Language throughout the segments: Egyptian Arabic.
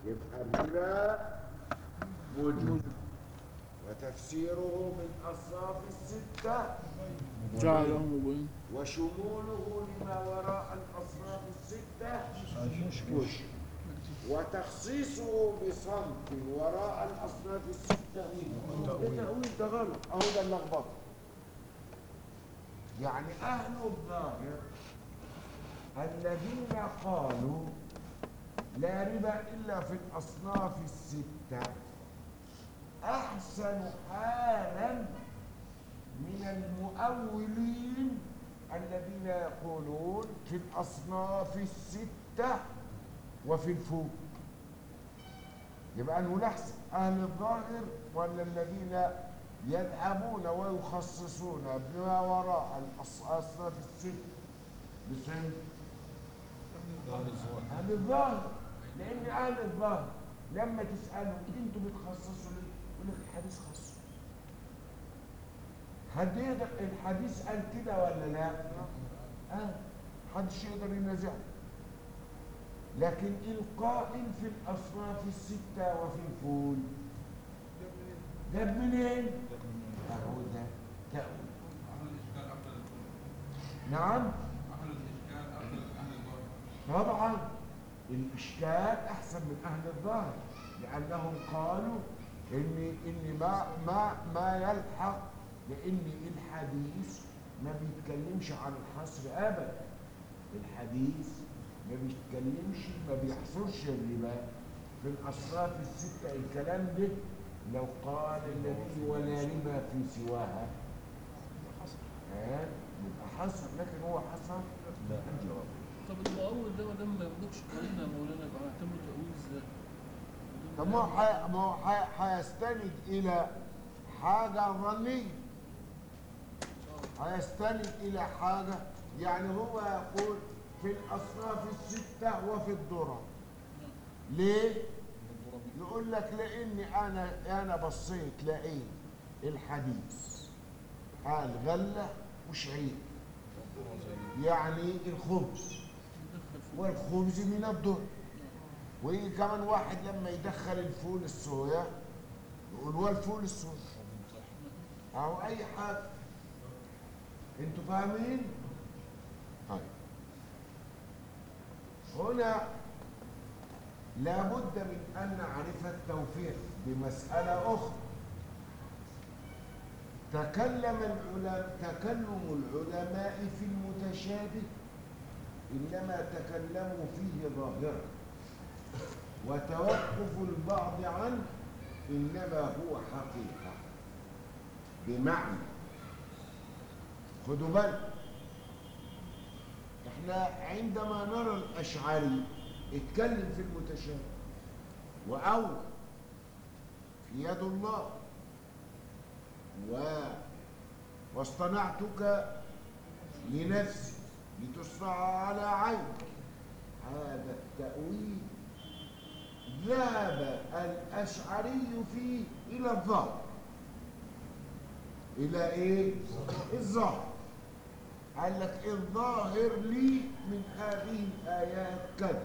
يبقى بلا وجود وتفسيره من أصناف الستة جعله مبين وشموله لما وراء الأصناف الستة مشكل وتخصيصه بصمت وراء الأصناف الستة التأويل ده غلط أهو ده اللخبطة يعني أهل الظاهر الذين قالوا لا ربا إلا في الأصناف الستة أحسن حالا من المؤولين الذين يقولون في الأصناف الستة وفي الفوق يبقى أنه نحسن أهل الظاهر ولا الذين يذهبون ويخصصون بما وراء الأصناف الست بسن أهل الظاهر لأن أهل الظاهر لما تسألهم أنتوا بتخصصوا ليه؟ يقول لك الحديث خص حد يقدر الحديث قال كده ولا لا؟ اه محدش يقدر ينازعه لكن القائل في الأصناف الستة وفي الفول جاب منين؟ أهو ده تأويل نعم طبعا الإشكال أحسن من أهل الظاهر لأنهم قالوا إن إن ما ما ما يلحق لأن الحديث ما بيتكلمش عن الحصر أبدا الحديث ما بيتكلمش ما بيحصرش الربا في الأصناف الستة الكلام ده لو قال النبي ولا ربا في سواها ها يبقى حصر لكن هو حصر لا الجواب طب المؤول ده ما دام ما يملكش قرينه يا مولانا يبقى هنعتبره تأويل ازاي؟ طب ما هو حي- ما هو حي- هيستند إلى حاجة ظنية هيستند إلى حاجة يعني هو يقول في الأصناف الستة وفي الذرة ليه؟ يقول لك لأني أنا أنا بصيت لقيت الحديث قال غلة وشعير يعني الخبز والخبز من الذر ويجي كمان واحد لما يدخل الفول الصويا يقول هو الفول الصويا او اي حاجه انتوا فاهمين طيب هنا لابد من ان نعرف التوفيق بمساله اخرى تكلم العلماء تكلم العلماء في المتشابه انما تكلموا فيه ظاهرا وتوقف البعض عنه إنما هو حقيقة بمعنى خدوا بالك احنا عندما نرى الأشعري اتكلم في المتشابه وأول في يد الله و واصطنعتك لنفسي لتصنع على عينك هذا التأويل ذهب الأشعري فيه إلى الظاهر إلى إيه؟ الظاهر قال لك الظاهر لي من هذه الآيات كذا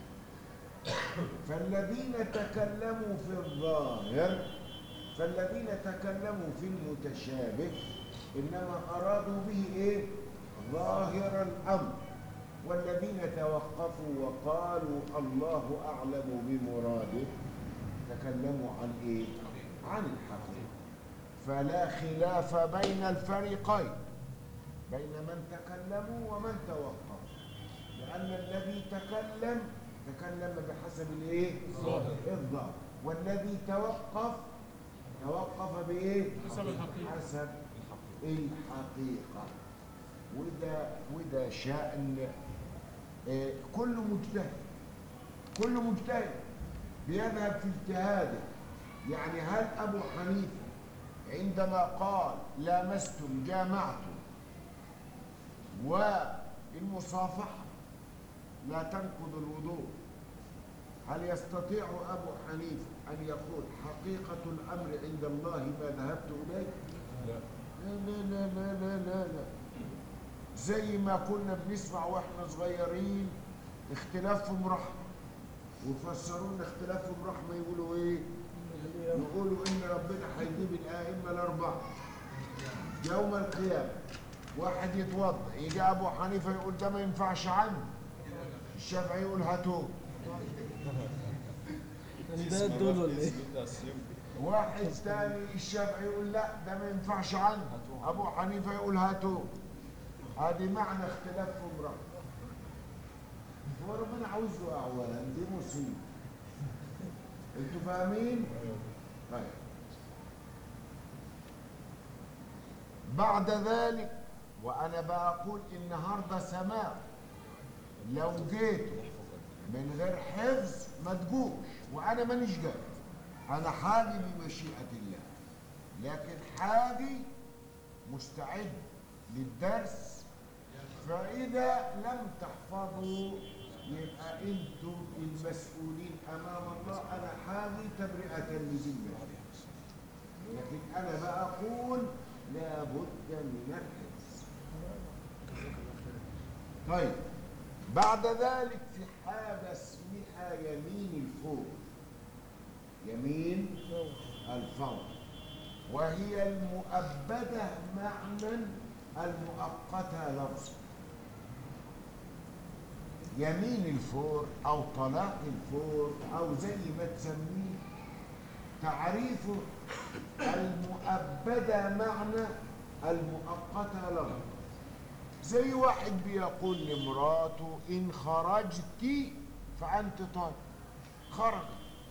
فالذين تكلموا في الظاهر فالذين تكلموا في المتشابه إنما أرادوا به إيه؟ ظاهر الأمر والذين توقفوا وقالوا الله أعلم بمراده تكلموا عن إيه؟ عن الحقيقة فلا خلاف بين الفريقين بين من تكلموا ومن توقف لأن الذي تكلم تكلم بحسب الإيه؟ الظاهر. الظاهر والذي توقف توقف بإيه؟ حسب الحقيقة. حسب الحقيقة وده وده شأن آه، كل مجتهد كل مجتهد بيذهب في اجتهاده يعني هل أبو حنيفة عندما قال لامستم جامعتم والمصافحة لا تنقض الوضوء هل يستطيع أبو حنيفة أن يقول حقيقة الأمر عند الله ما ذهبت إليه لا لا لا لا لا لا, لا. زي ما كنا بنسمع واحنا صغيرين اختلاف في مرحب وفسروا لنا اختلافهم رحمة يقولوا ايه يقولوا ان ربنا هيجيب الائمة الاربعة يوم القيامة واحد يتوضا يجي ابو حنيفة يقول ده ما ينفعش عنه الشافعي يقول هاتوه ده دول ولا ايه؟ واحد ثاني الشافعي يقول لا ده ما ينفعش عنه ابو حنيفه يقول هاتوه هذه معنى اختلافهم رأي هو ربنا عاوزه اولا دي مصيبه انتوا فاهمين طيب بعد ذلك وانا بقول النهارده سماع لو جيتوا من غير حفظ ما تجوش وانا مانيش جاي انا حاجي بمشيئه الله لكن حاجي مستعد للدرس فاذا لم تحفظوا يبقى انتم المسؤولين امام الله انا حاجي تبرئه لذمتي لكن انا بقول لابد من الحفظ طيب بعد ذلك في حاجه اسمها يمين الفوق يمين الفور وهي المؤبدة معنى المؤقتة لفظا يمين الفور أو طلاق الفور أو زي ما تسميه تعريفه المؤبدة معنى المؤقتة لفظا زي واحد بيقول لمراته إن خرجت فأنت طالق خرجت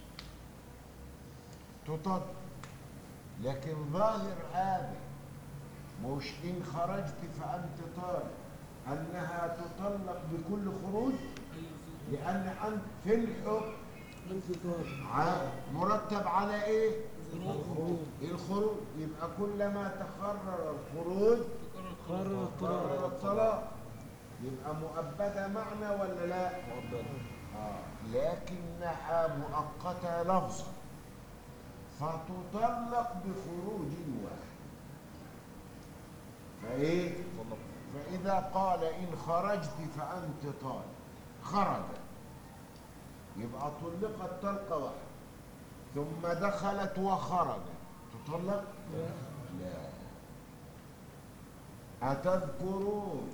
تطلق لكن ظاهر هذا مش إن خرجت فأنت طالق أنها تطلق بكل خروج لأن أنت في الحكم انت طالب ع- مرتب على إيه؟ الخروج يبقى كلما تخرر الخروج قرر قرر الطلاق الطلاق يبقى مؤبدة معنى ولا لا؟ آه. لكنها مؤقتة لفظا فتطلق بخروج واحد فايه فاذا قال ان خرجت فانت طالق خرج يبقى طلقت طلقه واحده ثم دخلت وخرجت تطلق لا أتذكرون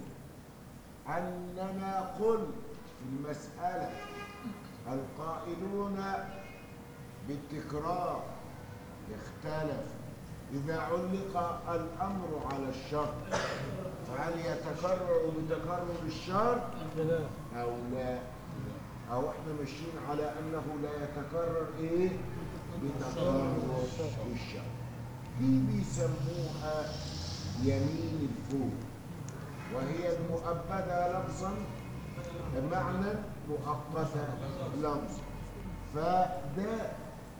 أننا قلت في المسألة القائلون بالتكرار يختلف إذا علق الأمر على الشرط فهل يتكرر بتكرر الشرط لا أو لا أو احنا ماشيين على أنه لا يتكرر إيه بتكرر الشرط دي بيسموها يمين الفوق وهي المؤبدة لفظا بمعنى مؤقتة لفظا فده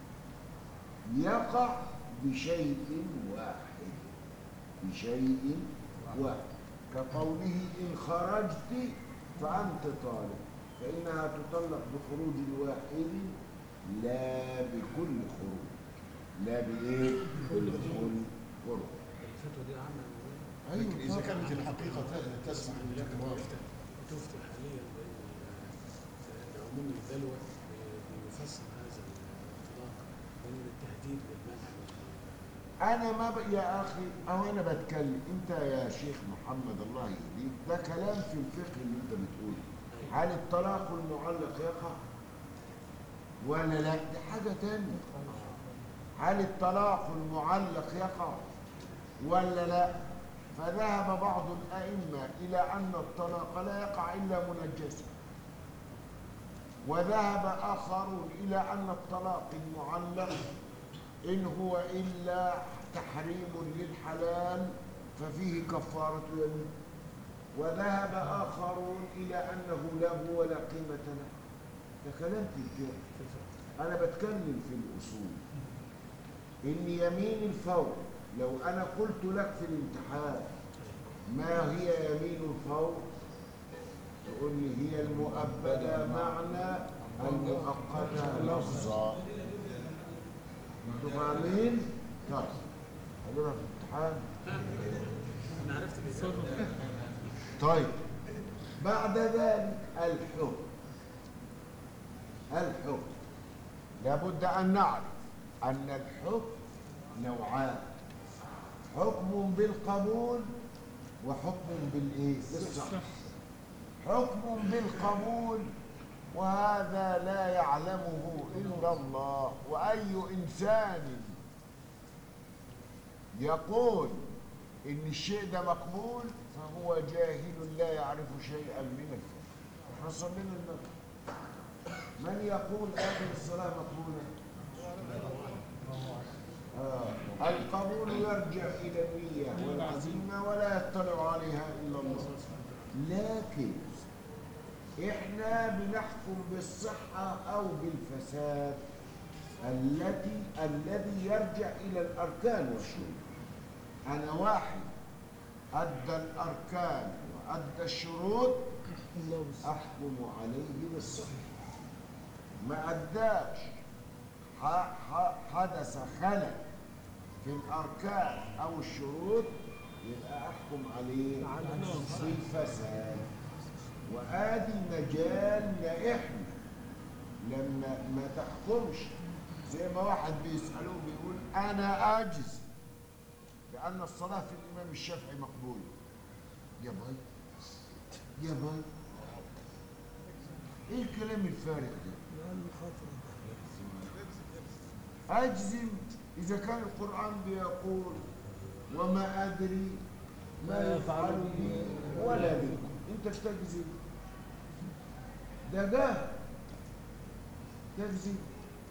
يقع بشيء واحد بشيء واحد كقوله إن خرجت فأنت طالب فإنها تطلق بخروج واحد لا بكل خروج لا بإيه؟ بكل خروج الفتوى دي عامه أيوة لكن إذا طبعاً. كانت الحقيقة تسمح بالإكراه تفتي حاليا بان عموم البلوى بيفسر هذا الانطلاق بان التهديد بالمنع انا ما ب... يا اخي او انا بتكلم انت يا شيخ محمد الله يهديك ده كلام في الفقه اللي انت بتقوله هل الطلاق المعلق يقع ولا لا دي حاجه تانية هل الطلاق المعلق يقع ولا لا فذهب بعض الائمه الى ان الطلاق لا يقع الا منجسا وذهب اخرون الى ان الطلاق المعلق إن هو إلا تحريم للحلال ففيه كفارة يمين وذهب آخرون إلى أنه لا هو ولا قيمة له ده كلام تجاري أنا بتكلم في الأصول إن يمين الفور لو أنا قلت لك في الامتحان ما هي يمين الفور تقول لي هي المؤبدة معنى المؤقتة لفظا انتوا فاهمين؟ طيب هنروح في الامتحان انا عرفت بالظبط طيب بعد ذلك الحكم الحكم لابد أن نعرف أن الحكم نوعان حكم بالقبول وحكم بالإيه؟ بالصحة حكم بالقبول وهذا لا يعلمه إلا الله وأي إنسان يقول إن الشيء ده مقبول فهو جاهل لا يعرف شيئا من الفقه احنا صلينا المغرب من يقول هذه الصلاة مقبولة؟ آه. القبول يرجع إلى النية والعزيمة ولا يطلع عليها إلا الله لكن احنا بنحكم بالصحة او بالفساد التي الذي يرجع الى الاركان والشروط انا واحد ادى الاركان وادى الشروط احكم عليه بالصحة ما اداش ح- ح- حدث خلل في الاركان او الشروط يبقى احكم عليه بالفساد وادي مجالنا احنا لما ما تحكمش زي ما واحد بيسألوه بيقول انا اجز بان الصلاة في الامام الشافعي مقبولة يا باي يا باي ايه الكلام الفارغ ده اجزم اذا كان القرآن بيقول وما ادري ما يفعل بي ولا بكم انت بتجزم ده جهل تجزم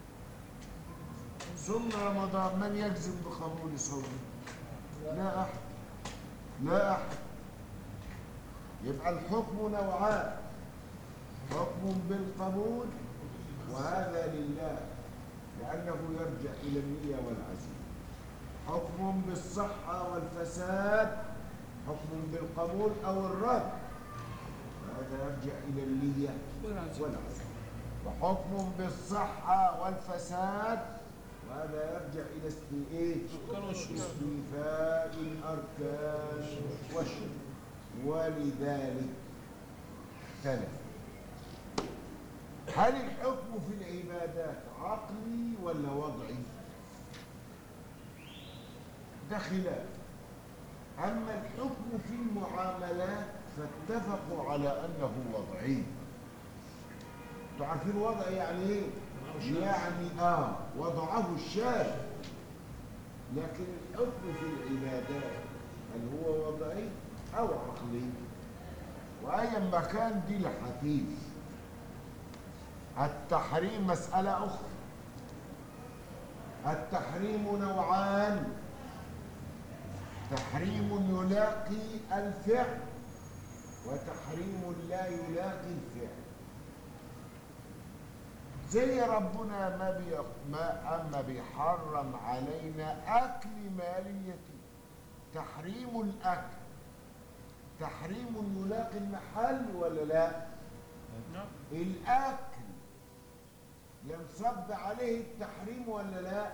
ثم رمضان من يجزم بقبول صومه لا احد لا احد يبقى الحكم نوعان حكم بالقبول وهذا لله لانه يرجع الى النيه والعزيمه حكم بالصحه والفساد حكم بالقبول او الرد هذا يرجع الى النيه والعزيمه وحكم بالصحه والفساد وهذا يرجع الى است- ايه الأركان والشروط. استيفاء الاركان والشروط ولذلك اختلف هل الحكم في العبادات عقلي ولا وضعي ده خلاف أما الحكم في المعاملات فاتفقوا على أنه وضعي انتوا عارفين وضع يعني ايه؟ يعني اه وضعه الشارع لكن الحكم في العبادات هل هو وضعي او عقلي؟ وايا ما كان دي لحديث التحريم مسألة أخرى التحريم نوعان تحريم يلاقي الفعل وتحريم لا يلاقي الفعل زي ربنا ما بي ما اما بيحرم علينا اكل مال اليتيم تحريم الاكل تحريم يلاقي المحل ولا لا نعم الاكل ينصب عليه التحريم ولا لا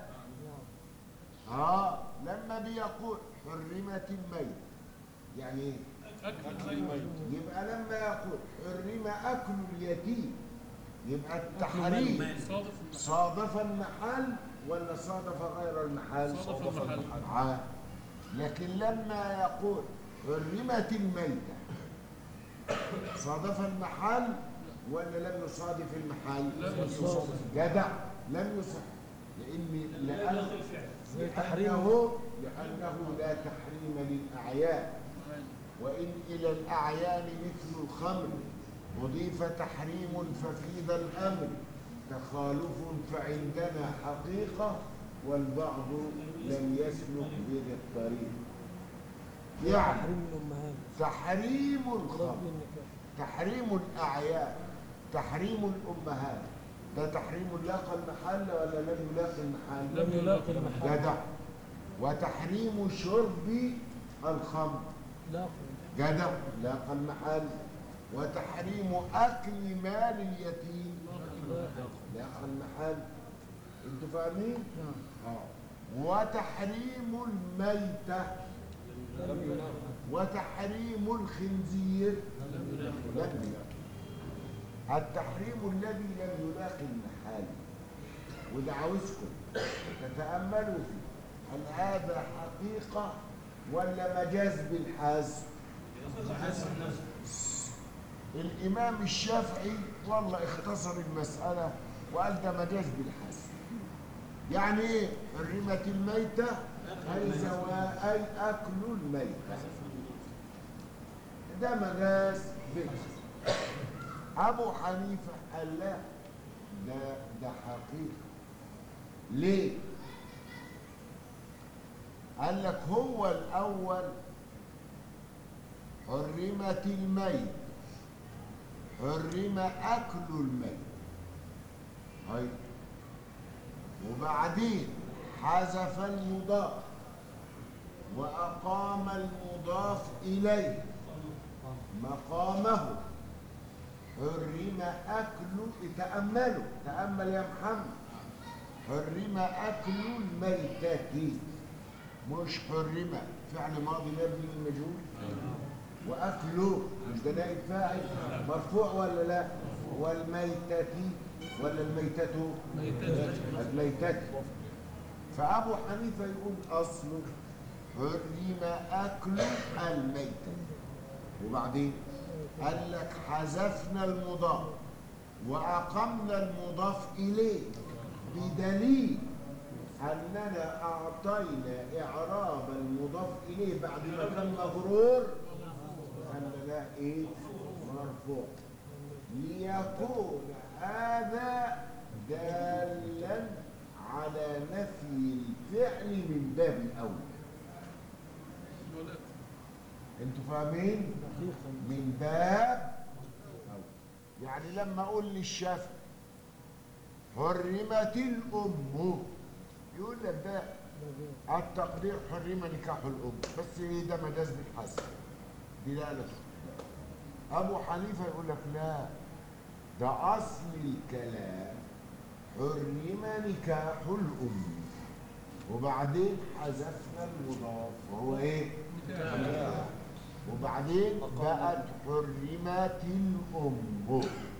اه لما بيقول حرمت الميت يعني ايه أكل الميت يبقى لما يقول حرم اكل اليتيم يبقى التحريم صادف المحل صادف المحل ولا صادف غير المحل صادف المحل. آه. لكن لما يقول حرمت الميتة صادف المحل ولا لم يصادف المحل لم يصادف. جدع لم يصادف لأن لأن تحريمه. لأنه لأنه لا تحريم للأعيان وإن إلى الأعيان مثل الخمر أضيف تحريم ففي ذا الأمر تخالف فعندنا حقيقة والبعض لم يسلك بذا الطريق يعني تحريم الأمهات تحريم الخمر قبل النكاح تحريم الأعيان تحريم الأمهات ده تحريم لاقى المحل ولا لم يلاقي المحل لم يلاقي المحل جدع وتحريم شرب الخمر لا جدع لاقى المحل وتحريم أكل مال اليتيم لاقى المحل انتوا فاهمين؟ نعم اه وتحريم الميتة لم يلاقي وتحريم الخنزير لم يلاقي التحريم الذي لم يلاقي المحال وده عاوزكم تتأملوا فيه هل هذا حقيقة ولا مجاز بالحذف؟ الإمام الشافعي والله اختصر المسألة وقال ده مجاز بالحذف يعني ايه حرمت الميتة أي زوا أي أكل الميتة ده مجاز بالحذف أبو حنيفة قال لا ده ده حقيقة ليه؟ قال لك هو الأول حرمت الميت حرم أكل الميت هاي وبعدين حذف المضاف وأقام المضاف إليه مقامه حرم أكل تأملوا تأمل يا محمد حرم أكل الميتة مش حرم فعل ماضي مبني للمجهول وأكله مش ده نائب فاعل مرفوع ولا لا والميتة ولا الميتة الميتة فأبو حنيفة يقول أصله حرم أكل الميتة وبعدين قال لك حذفنا المضاف وأقمنا المضاف إليه بدليل أننا أعطينا إعراب المضاف إليه بعد ما كان مغرور أن لا إيه مرفوع ليكون هذا دالا على نفي الفعل من باب أولى ولا انتوا فاهمين من باب أولى. يعني لما اقول للشافعي حرمت الام يقول لك ده التقدير حرم نكاح الام بس ايه ده مجاز بالحذف دلاله ابو حنيفه يقول لك لا ده اصل الكلام حرم نكاح الام وبعدين حذفنا المضاف وهو ايه نكاح. وبعدين بقت حرمت الام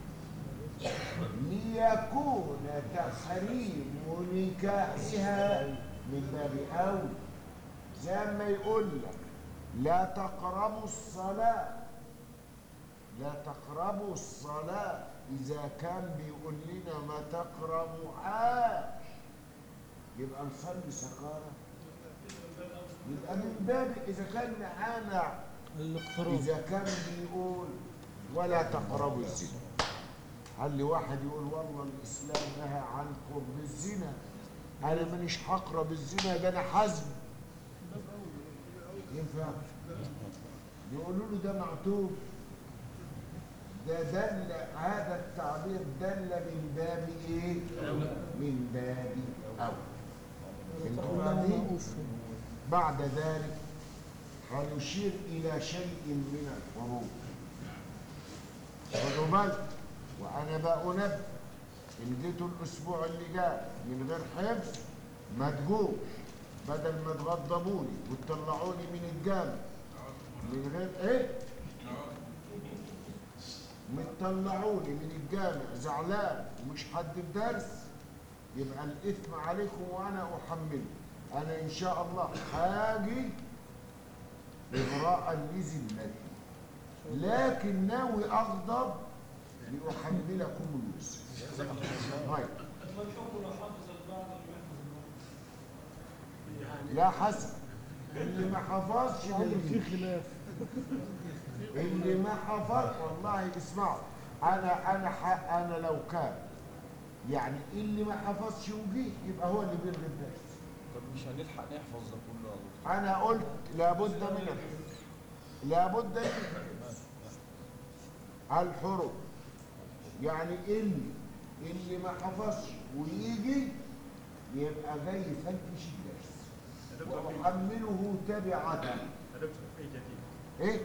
ليكون تحريم نكاحها من باب أولى زي ما يقول لك لا تقربوا الصلاة لا تقربوا الصلاة إذا كان بيقول لنا ما تقربوهاش يبقى نصلي سكارى يبقى من باب إذا كان معانا الاقتراب إذا كان بيقول ولا تقربوا الزنا هل لي واحد يقول والله الإسلام نهى عن قرب الزنا أنا مانيش هقرب الزنا ده أنا حزم ينفع يقولوا له ده معتوب ده دل هذا التعبير دل من باب ايه؟ من باب أول انتوا فاهمين؟ بعد ذلك هنشير إلى شيء من الحروب خدوا بالك وأنا بقى أنبه إن جيتوا الأسبوع اللي جاي من غير حفظ ما تجوش بدل ما تغضبوني وتطلعوني من الجامع من غير إيه؟ متطلعوني من الجامع زعلان ومش حد الدرس يبقى الإثم عليكم وأنا أحمله أنا إن شاء الله هاجي إغراء لذمتي لكن ناوي أغضب لأحملكم اليسر طيب لا حسن اللي ما حفظش في للمين. خلاف اللي ما حفظ والله اسمعوا انا انا ح- انا لو كان يعني اللي ما حفظش وجيه يبقى هو اللي بيلغي الدرس طب مش هنلحق نحفظ ده كله يا دكتور انا قلت لابد من الحفظ لابد من الحفظ الحروف يعني اللي اللي ما حفظش ويجي يبقى جاي يفتش الدرس وأحمله تبعة ايه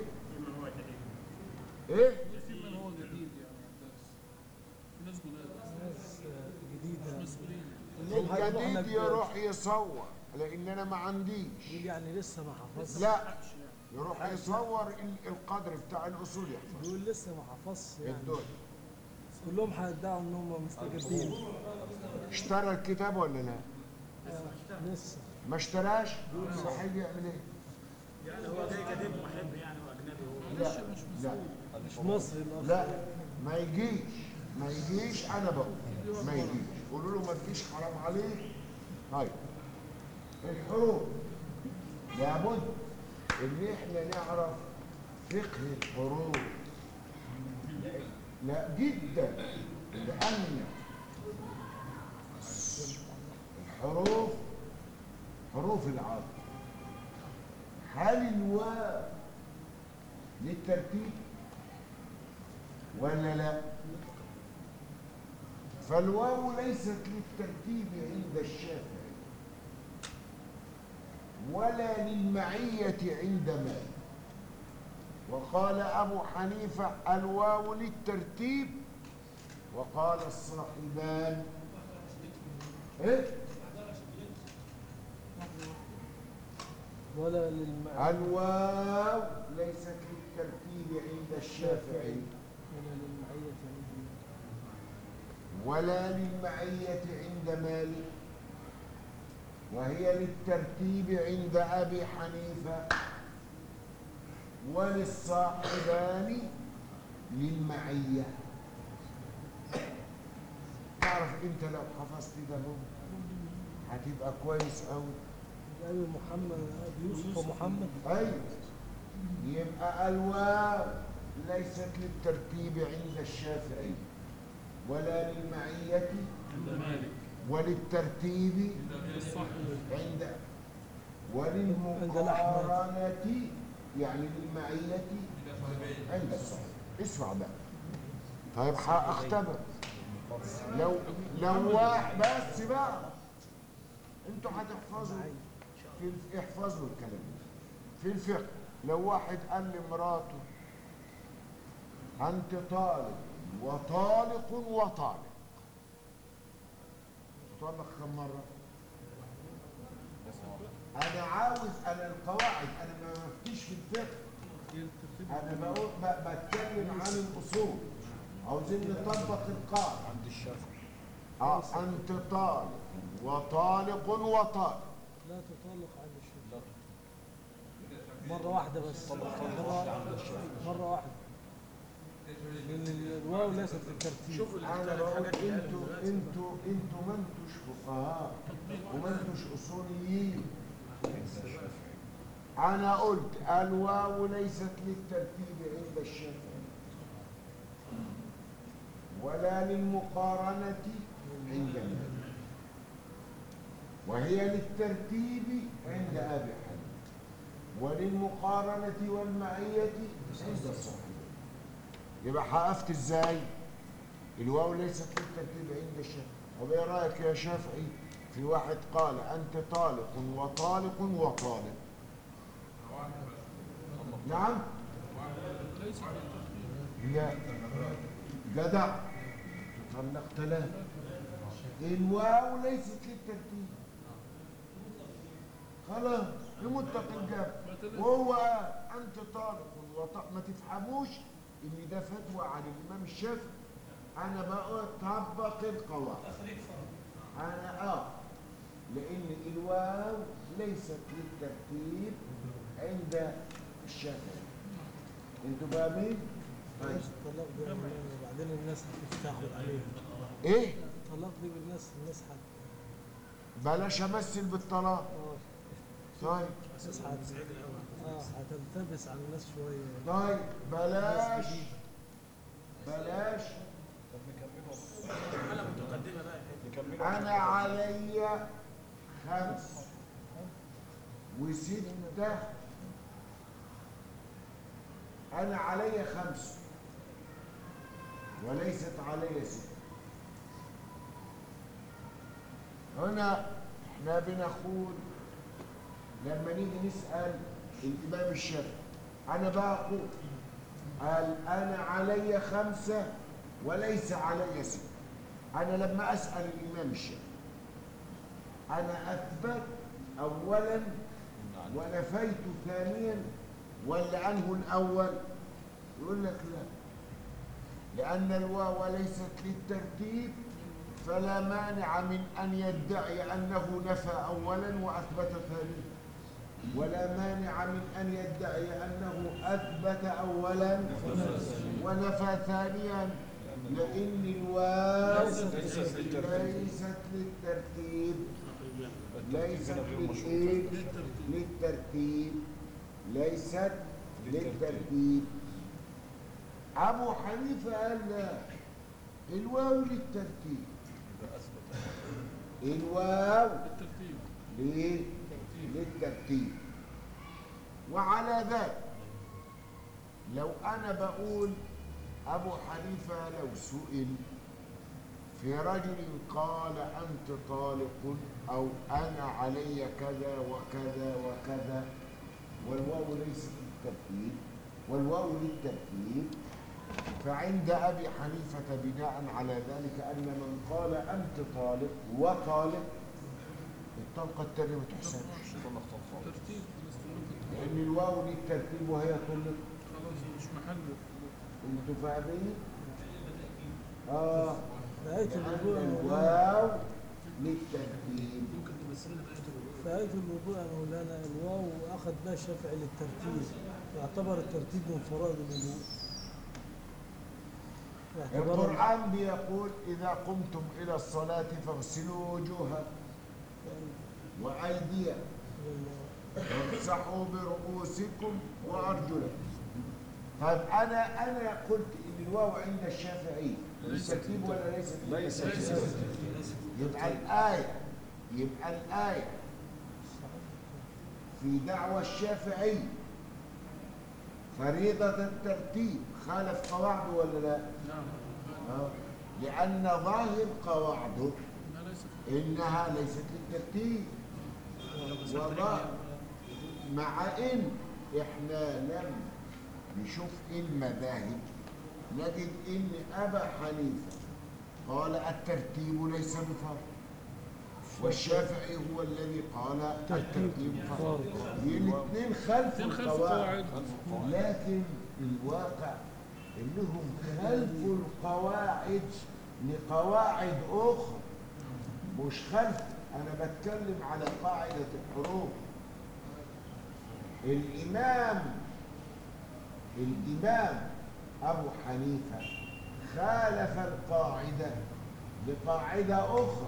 ايه في من هو جديد يعني على الدرس في ناس جداد ناس جديدة مسؤولين الجديد يروح يصور لان انا ما عنديش يعني لسه ما حفظش لا يروح يصور ال- القدر بتاع الاصول يحفظ بيقول لسه ما حفظش يعني الدول كلهم هيدعوا ان هم مستجدين اشترى الكتاب ولا لا آه، لسه ما اشتراش يبقى هيجي يعمل ايه يعني هو جاي كاتب محب يعني واجنبي هو لا لا مش مصري الأخ. لا ما يجيش ما يجيش انا بقول ما يجيش قولوا له ما تجيش حرام عليك طيب الحروف لابد ان احنا نعرف فقه الحروف لا جدا لان الحروف حروف العرب هل الواو للترتيب ولا لا فالواو ليست للترتيب عند الشافعي ولا للمعية عند مالك وقال أبو حنيفة الواو للترتيب وقال الصاحبان إيه؟ ولا للمعنى الواو ليست للترتيب عند الشافعي ولا للمعية عندنا ولا للمعية عند مالك وهي للترتيب عند أبي حنيفة وللصاحبان للمعية تعرف انت لو حفظت ده هو هتبقى كويس قوي أبي محمد أبي يوسف ومحمد ايوه يبقى الواو ليست للترتيب عند الشافعي ولا للمعية عند مالك وللترتيب الصح عند وللمقارنة يعني للمعية عند الصحيح اسمع بقى طيب هختبر لو لو واحد بس بقى انتوا هتحفظوا في الف- احفظوا الكلام ده في الفقه لو واحد قال لمراته انت طالق وطالق وطالق طلق كم مره انا عاوز انا القواعد انا ما بفتيش في الفقه انا بقول ب- بتكلم عن الاصول عاوزين نطبق القاعده عند الشافعي اه انت طالق وطالق وطالق لا تطلق عند الشيخ لا مرة واحدة بس مرة, مرة واحدة لأن الواو ليست للترتيب شوفوا انا الثلاث بقول حاجات اللي قالهم انتوا دلوقتي انتوا انتوا ما انتوش فقهاء وما انتوش اصوليين انا قلت الواو ليست للترتيب عند الشافعي ولا للمقارنة عند مالك وهي للترتيب عند ابي حنيفه وللمقارنة والمعية عند الصحيح يبقى حقفت ازاي الواو ليست للترتيب عند الشافعي طب ايه رايك يا شافعي في واحد قال انت طالق وطالق وطالق نعم ليس بالترتيب لا جدع تطلق ثلاثة الواو ليست للترتيب خلاص لمطلق الجمع وهو قال انت طالق وطالق ما تفهموش ان ده فتوى عن الامام الشافعي انا بقول طبق القواعد انا اه لان الواو ليست للترتيب عند الشافعي انتوا فاهمين؟ طيب الطلاق ده وبعدين الناس هتستحوذ عليه ايه الطلاق دي بالناس الناس هت بلاش امثل بالطلاق اه طيب الناس هت اه هتلتبس على الناس شوية طيب بلاش بلاش طب نكمله حالة متقدمة بقى كده نكمله انا عليا خمس وستة انا عليا خمس وليست عليا ستة هنا احنا بنقول لما نيجي نسأل الإمام الشافعي أنا بقول قال أنا علي خمسة وليس علي ستة أنا لما أسأل الإمام الشافعي أنا أثبت أولا ونفيت ثانيا ولا أنه الأول يقول لك لا لأن الواو ليست للترتيب فلا مانع من أن يدعي أنه نفى أولا وأثبت ثانيا ولا مانع من أن يدعي أنه أثبت أولا ونفى ثانيا لأن الواو ليست للترتيب. ليست للترتيب ليست للإيه؟ للترتيب ليست للترتيب أبو حنيفة قال لا الواو للترتيب يبقى اثبت الواو بالترتيب ليه؟ للترتيب وعلى ذلك لو أنا بقول أبو حنيفة لو سئل في رجل قال أنت طالق أو أنا علي كذا وكذا وكذا والواو ليست للترتيب والواو للترتيب فعند أبي حنيفة بناء على ذلك أن من قال أنت طالق وطالق الطلقة التانية ما تحسبش طلق طلقات ترتيب الاستمرار لأن الواو للترتيب وهي طلق خلاص مش محل انتوا فاهمين؟ اه في آية لأن الوضوء يا مولانا الواو للترتيب في آية الوضوء يا مولانا الواو أخذ بها الشافعي للترتيب يعتبر الترتيب من فرائض الوضوء يعتبر القرآن بيقول إذا قمتم إلى الصلاة فاغسلوا وجوهكم وأيديكم وامسحوا برؤوسكم وأرجلكم طيب أنا أنا قلت إن الواو عند الشافعي للترتيب ولا ليست ليست يبقى الآية يبقى الآية في دعوى الشافعي فريضة الترتيب خالف قواعده ولا لا؟ نعم آه. لأن ظاهر قواعده لا ليس إنها ليست للترتيب وظاهر مع إن إحنا لم نشوف المذاهب نجد إن أبا حنيفة قال الترتيب ليس بفرض والشافعي هو الذي قال الترتيب فرض الاثنين خلف الاثنين خلف القواعد قواعد لكن الواقع انهم خلفوا القواعد لقواعد اخرى مش خلف انا بتكلم على قاعده الحروف الامام الامام ابو حنيفه خالف القاعده لقاعده اخرى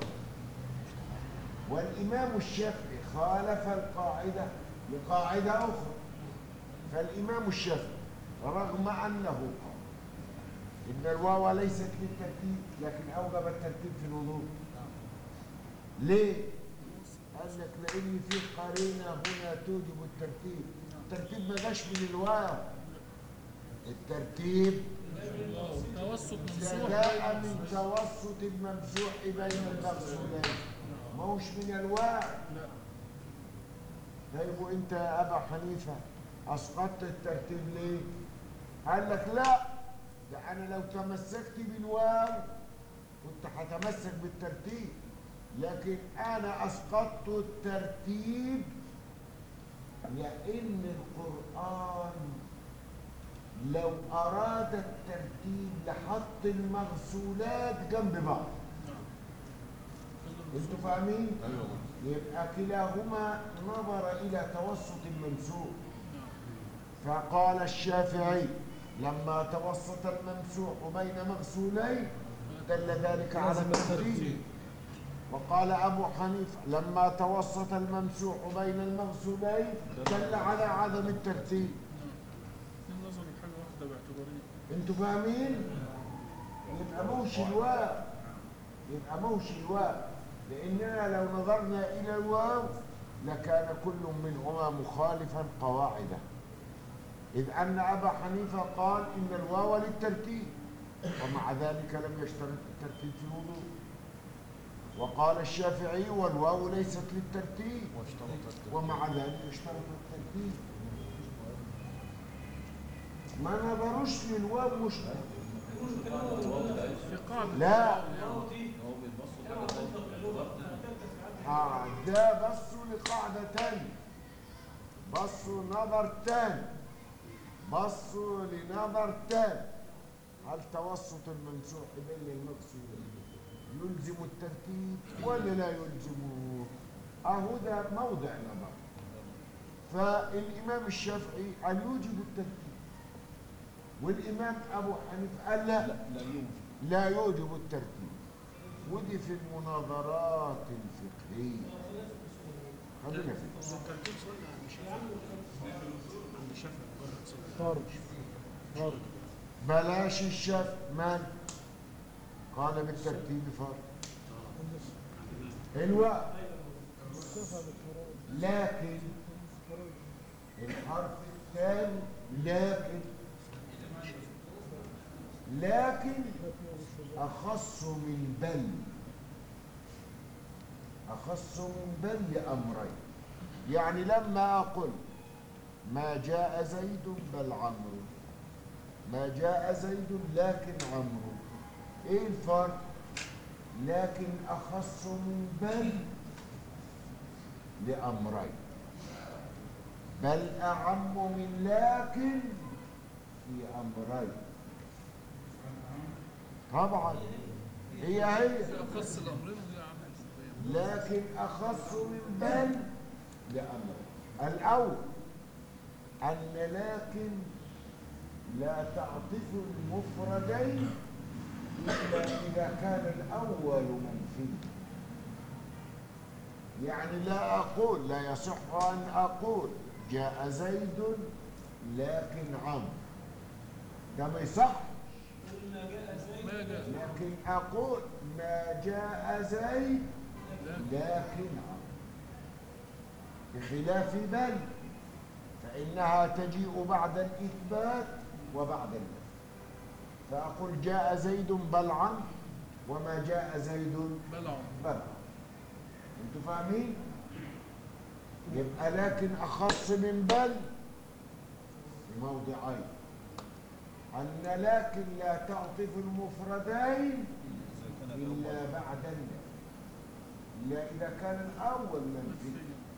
والامام الشافعي خالف القاعده لقاعده اخرى فالإمام الشافعي رغم أنه قال إن الواو ليست للترتيب لكن أوجب الترتيب في الوضوء ليه؟ قال لك لأن في قرينة هنا توجب الترتيب الترتيب ما جاش من الواو الترتيب توسط ممسوح جاء من توسط الممسوح بين المغسولين ما هوش من الواو لا طيب وانت يا ابا حنيفه اسقطت الترتيب ليه؟ قال لك لا ده انا لو تمسكت بالواو كنت هتمسك بالترتيب لكن انا اسقطت الترتيب لان القران لو اراد الترتيب لحط المغسولات جنب بعض انتوا فاهمين؟ ايوه يبقى كلاهما نظر إلى توسط الممسوح فقال الشافعي لما توسط الممسوح بين مغسولين دل ذلك على لازم الترتيب الترتيب. وقال أبو حنيفة لما توسط الممسوح بين المغسولين دل على عدم الترتيب الاثنين نظروا لحاجه واحده باعتبارين انتوا فاهمين؟ يبقى موش الواو يبقى موش الواو لأننا لو نظرنا إلى الواو لكان كل منهما مخالفا قواعده إذ أن أبا حنيفة قال إن الواو للترتيب ومع ذلك لم يشترط الترتيب في الوضوء وقال الشافعي والواو ليست للترتيب واشترط الترتيب. ومع ذلك اشترط الترتيب ما نظروش للواو مش في قاعده لا آه ده بصوا لقاعدة تانية بصوا نظر تاني بصوا لنظر تاني هل توسط الممسوح بين المقصود يلزم الترتيب ولا لا يلزمه اهو ده موضع نظر فالامام الشافعي قال يوجب الترتيب والامام ابو حنيفه قال لا لا لا يوجد لا يوجب الترتيب ودي في المناظرات الفقهيه خلينا في بس الترتيب سنة عند الشافعي عند الشافعي مجرد سنة فرض فرض بلاش الشف من قال بالترتيب فرض الوقت الشفع بالفرائض لكن الحرف الثاني لكن لكن أخص من بل أخص من بل لأمرين يعني لما أقول ما جاء زيد بل عمرو ما جاء زيد لكن عمرو ايه الفرق لكن أخص من بل لأمرين بل أعم من لكن في أمرين طبعا هي هي في أقص الأمرين ودي عامل لكن أخص من بل لأمر الأول أن لكن لا تعطف المفردين إلا إذا كان الأول منفي يعني لا أقول لا يصح أن أقول جاء زيد لكن عمرو ده ما يصح ما جاء لكن أقول ما جاء زيد لكن عمرو بخلاف بل فإنها تجيء بعد الإثبات وبعد النفي فأقول جاء زيد بل عمرو وما جاء زيد بلعوا بل عمرو انتوا فاهمين؟ يبقى لكن أخص من بل في موضعين أن لكن لا تعطف المفردين إذا كان إلا الأول بعد النفي إلا إذا كان الأول منفي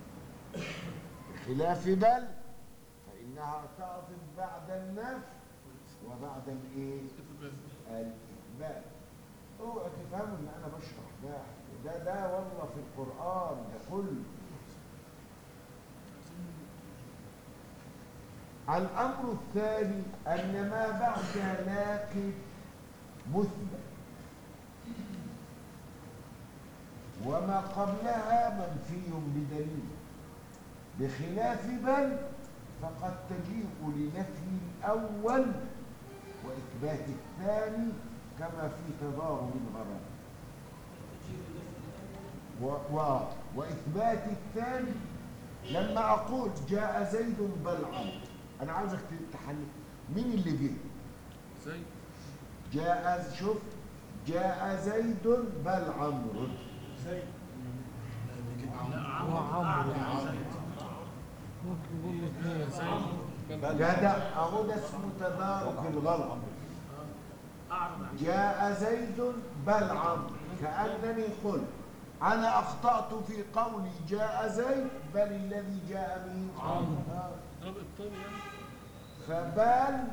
بخلاف بل فإنها تعطف بعد النفي وبعد الإيه؟ الإثبات اوعوا تفهموا إن أنا بشرح ده ده ده والله في القرآن ده كله الأمر الثاني أن ما بعد لكن مثبت وما قبلها منفي بدليل بخلاف بل فقد تجيء لنفي الأول وإثبات الثاني كما في تضارب الغرام و و وإثبات الثاني لما أقول جاء زيد بل عمرو أنا عاوزك تحلل مين اللي جه زي جاء شوف جاء زيد بل عمرو وعمرو ممكن نقول الاثنين جدع اهو ده اسمه تدارك الغلط أعرض عن جاء زيد بل عمرو كأنني قلت أنا أخطأت في قولي جاء زيد بل الذي جاء مين عمرو ضرب إبطال يعني فبل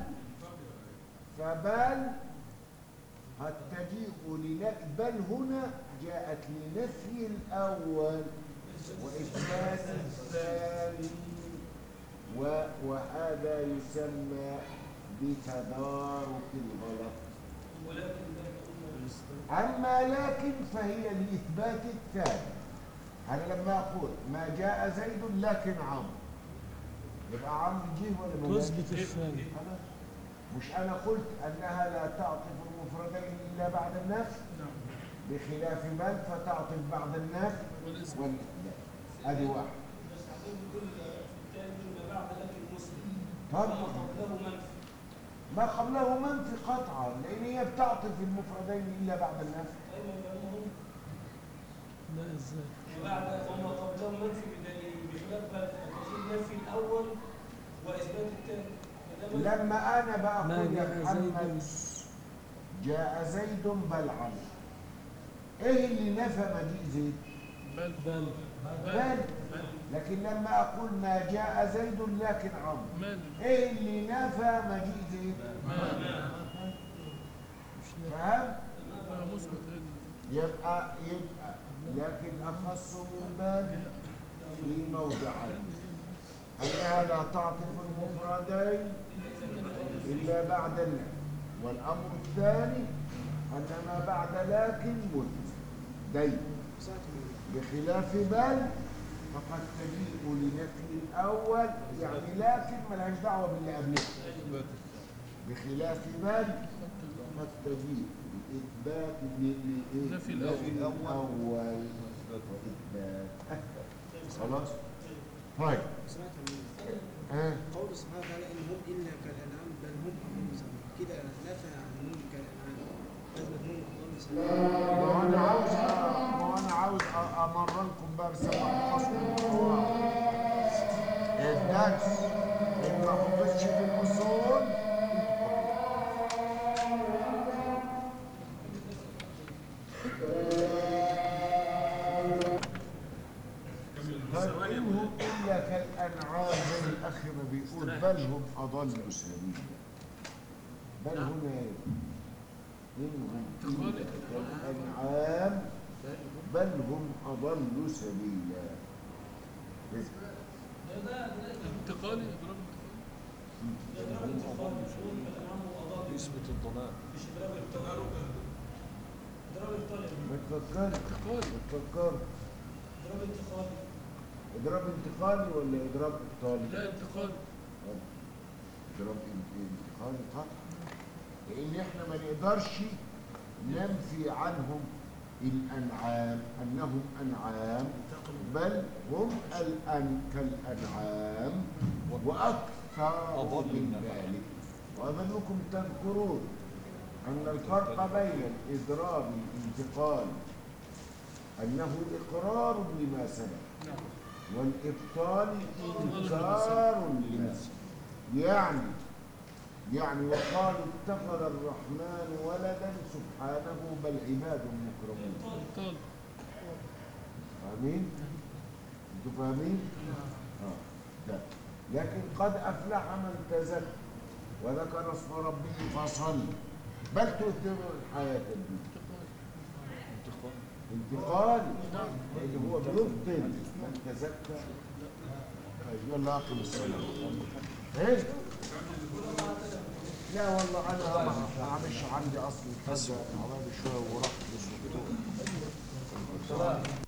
فبل قد تجيء لنفي بل هنا جاءت لنفي الأول وإثبات الثاني و- وهذا يسمى بتدارك الغلط أما لكن فهي لإثبات الثاني أنا لما أقول ما جاء زيد لكن عمرو يبقى عمرو جه ولا ما جاش؟ تثبت الثاني خلاص. مش أنا قلت أنها لا تعطف المفردين إلا بعد النفي بخلاف بل فتعطف بعد النفي والاسم والإثبات أدي واحد طبعا ما قبله منفي قطعا لأن هي بتعطف المفردين إلا بعد النفي لا ازاي وبعد وما قبله منفي بدليل بخلاف بل تجيب نفي الاول واثبات الثاني فده منفي. لما أنا بقى ما أقول يا جاء محمد زيد جاء زيد بل عمرو إيه اللي نفى مجيء زيد؟ بل بل بل لكن لما أقول ما جاء زيد لكن عمرو مال ايه اللي نفى مجيء زيد مال لا تعطف المفردين إلا بعد لا والأمر الثاني أن ما بعد لكن ملزم دين بخلاف بل فقد تجيء لنفي الأول يعني لكن ملهاش دعوة باللي قبلها بخلاف بل قد تجيء لإثبات لإيه؟ نفي الأول. الأول وإثبات خلاص طيب سمعت من ها قول سبحانه وتعالى ان هم الا كالانعام بل هم اضل سبيلا كده نفى عن هم كالانعام لازم هم اضل سبيلا ما هو انا عاوز ما هو انا عاوز أ- امرنكم بقى بسبع فصل الدرس اللي ما حفظش في الاصول بل إنهم إلا كالأنعام زي الأخ ما بيقول بل هم أضل سبيلا بل هنا إيه؟ إنهم إلا كالأنعام بل هم أضل سبيلا انتقالي اضراب انتقالي يثبت الضلال بتفكر انتقالي بتفكر إضراب انتقالي ولا إضراب إبطالي؟ لا انتقالي اضراب انتقالي قطع لأن إحنا ما نقدرش ننفي عنهم الأنعام أنهم أنعام بل هم الأن كالأنعام وأكثر أضل من من ذلك وأظنكم تذكرون أن الفرق بين الإضراب الانتقالي أنه إقرار لما سبق والإبطال إنكار لما سبق يعني يعني وقالوا اتخذ الرحمن ولدا سبحانه بل عباد مكرمون انتقالي فاهمين؟ انتوا فاهمين؟ اه ده لكن قد افلح من تزكى وذكر اسم ربه فصلى بل تؤثرون الحياة الدنيا انتقال اللي هو بيبطل من تزكى يلا اقم الصلاة ايه؟ لا والله انا ما مش عندي اصل حاجه عمال شويه ورحت للدكتور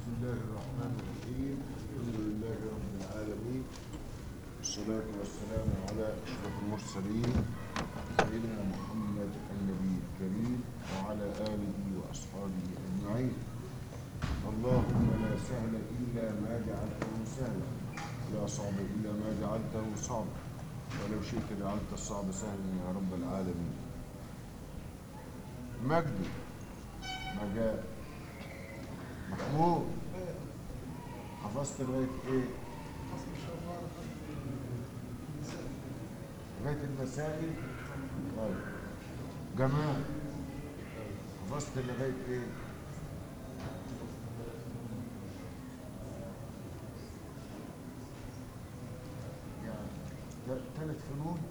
بسم الله الرحمن الرحيم الحمد لله رب العالمين والصلاة والسلام على أشرف المرسلين سيدنا محمد النبي الكريم وعلى آله وأصحابه أجمعين اللهم لا سهل إلا ما جعلته سهلا ولا صعب إلا ما جعلته صعبا ولو شئت جعلت الصعب سهلا يا رب العالمين مجدي مجال محمود حفظت لغاية ايه؟ لغاية المسائل طيب جمال حفظت لغاية ايه؟ يعني ت- ثلاث فنون